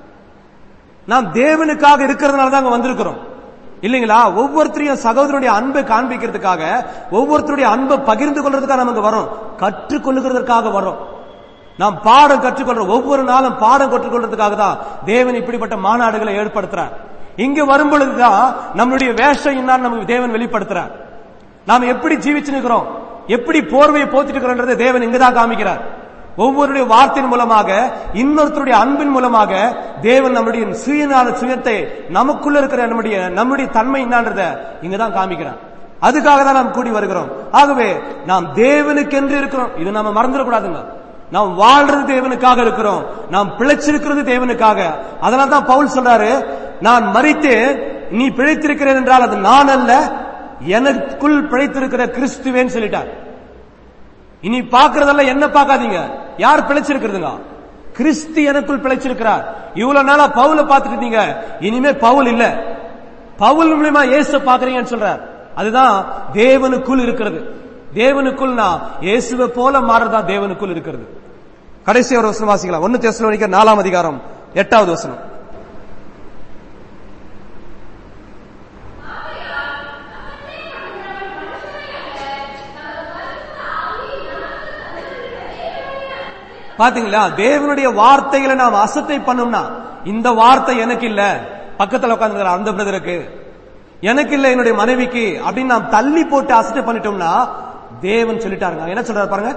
நாம் தேவனுக்காக இருக்கிறதுனால தான் அங்க வந்திருக்கிறோம் இல்லைங்களா ஒவ்வொருத்தரையும் சகோதரனுடைய அன்பை காண்பிக்கிறதுக்காக ஒவ்வொருத்தருடைய அன்பை பகிர்ந்து கொள்றதுக்காக நமக்கு வரோம் கற்றுக்கொள்ளுகிறதுக்காக வரோம் நாம் பாடம் கற்றுக்கொள்றோம் ஒவ்வொரு நாளும் பாடம் கற்றுக்கொள்றதுக்காக தான் தேவன் இப்படிப்பட்ட மாநாடுகளை ஏற்படுத்துறார் இங்க வரும் பொழுதுதான் நம்மளுடைய வேஷம் என்னான்னு நமக்கு தேவன் வெளிப்படுத்துறார் நாம் எப்படி ஜீவிச்சு நிற்கிறோம் எப்படி போர்வையை போத்திட்டு இருக்கிறோன்றதை தேவன் இங்கதான் காமிக்கிறார் ஒவ்வொருடைய வார்த்தையின் மூலமாக இன்னொருத்தருடைய அன்பின் மூலமாக தேவன் நம்முடைய சுயநாத சுயத்தை நமக்குள்ள இருக்கிற நம்முடைய நம்முடைய தன்மை என்னன்றத இங்கதான் காமிக்கிறார் அதுக்காக தான் நாம் கூடி வருகிறோம் ஆகவே நாம் தேவனுக்கென்று இருக்கிறோம் இது நம்ம மறந்துடக்கூடாதுங்க நாம் வாழ்றது தேவனுக்காக இருக்கிறோம் நாம் பிழைச்சிருக்கிறது தேவனுக்காக அதனால தான் பவுல் சொல்றாரு நான் மறித்தேன் நீ பிழைத்திருக்கிறேன் என்றால் அது நான் அல்ல எனக்குள் பிழைத்திருக்கிற கிறிஸ்துவேன்னு சொல்லிட்டார் இனி பார்க்கறதெல்லாம் என்ன பார்க்காதீங்க யார் பிழைச்சிருக்கிறதுங்க கிறிஸ்து எனக்குள் பிழைச்சிருக்கிறார் இவ்வளவு நாளா பவுல பார்த்துட்டு இருந்தீங்க இனிமே பவுல் இல்ல பவுல் மூலியமா இயேசு பாக்குறீங்கன்னு சொல்றார் அதுதான் தேவனுக்குள் இருக்கிறது தேவனுக்குள்னா இயேசுவை போல மாறதா தேவனுக்குள் இருக்கிறது கடைசி ஒரு வசனம் வாசிக்கலாம் ஒன்னு தெசலோனிக்க நாலாம் அதிகாரம் எட்டாவது வசனம் பாத்தீங்களா தேவனுடைய வார்த்தைகளை நாம் அசத்தை பண்ணோம்னா இந்த வார்த்தை எனக்கு இல்ல பக்கத்துல உட்கார்ந்து அந்த பிரதருக்கு எனக்கு இல்ல என்னுடைய மனைவிக்கு அப்படின்னு நாம் தள்ளி போட்டு அசட்டை பண்ணிட்டோம்னா தேவன் சொல்லிட்டாருங்க என்ன சொல்றாரு பாருங்க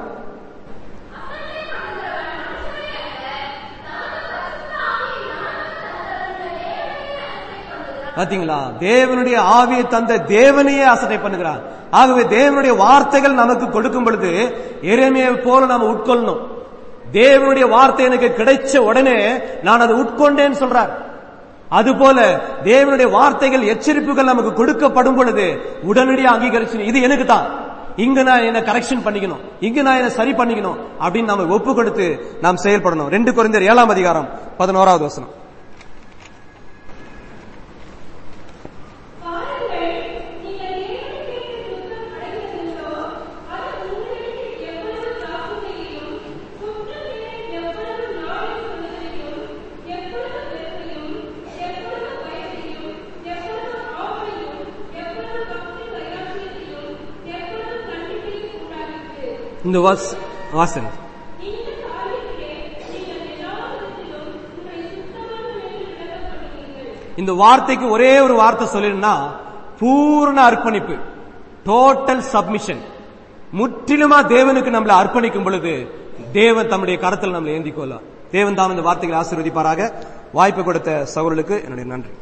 பாத்தீங்களா தேவனுடைய ஆவியை தந்த தேவனையே அசட்டை பண்ணுகிறார் ஆகவே தேவனுடைய வார்த்தைகள் நமக்கு கொடுக்கும் பொழுது எரேமியை போல நாம உட்கொள்ளணும் தேவனுடைய வார்த்தை எனக்கு கிடைச்ச உடனே நான் அதை உட்கொண்டேன்னு சொல்றார் அதுபோல தேவனுடைய வார்த்தைகள் எச்சரிப்புகள் நமக்கு கொடுக்கப்படும் பொழுது உடனடியாக அங்கீகரிச்சு இது எனக்கு தான் இங்க நான் என்ன கரெக்ஷன் பண்ணிக்கணும் இங்க நான் என்ன சரி பண்ணிக்கணும் அப்படின்னு நம்ம ஒப்பு கொடுத்து நாம் செயல்படணும் ரெண்டு குறைந்தர் ஏழாம் அதிகாரம் பதினோராவது வசனம் பாருங்கள் நீங்கள் தேவனுக்கேற்ற சுத்தம் அடைவதில்லோ அது உங்களிடத்தில் எவ்வளவு தாக்குதலையும் குற்றத்திலே எவ்வளவு நாளை சொல்லுதலையும் எவ்வளவு வெறுப்பையும் எவ்வளவு பயத்தையும் எவ்வளவு ஆவலையும் எவ்வளவு பக்தி வைராக்கியத்தையும் எவ்வளவு கண்டிப்பையும் உண்டாகிறது இந்த வாஸ் வாசன் இந்த காரியத்திலே நீங்கள் எல்லா விதத்திலும் உங்களை சுத்தமாக என்று விளக்கப்படுவீர்கள் இந்த வார்த்தைக்கு ஒரே ஒரு வார்த்தை சொல்லணும்னா பூர்ண அர்ப்பணிப்பு டோட்டல் சப்மிஷன் முற்றிலுமா தேவனுக்கு நம்மளை அர்ப்பணிக்கும் பொழுது தேவன் தம்முடைய கரத்தில் நம்மளை ஏந்திக் கொள்ளலாம் தேவன் தாம் இந்த வார்த்தைகளை ஆசீர்வதிப்பாராக வாய்ப்பு கொடுத்த சகோதரர்களுக்கு என்னுடைய நன்றி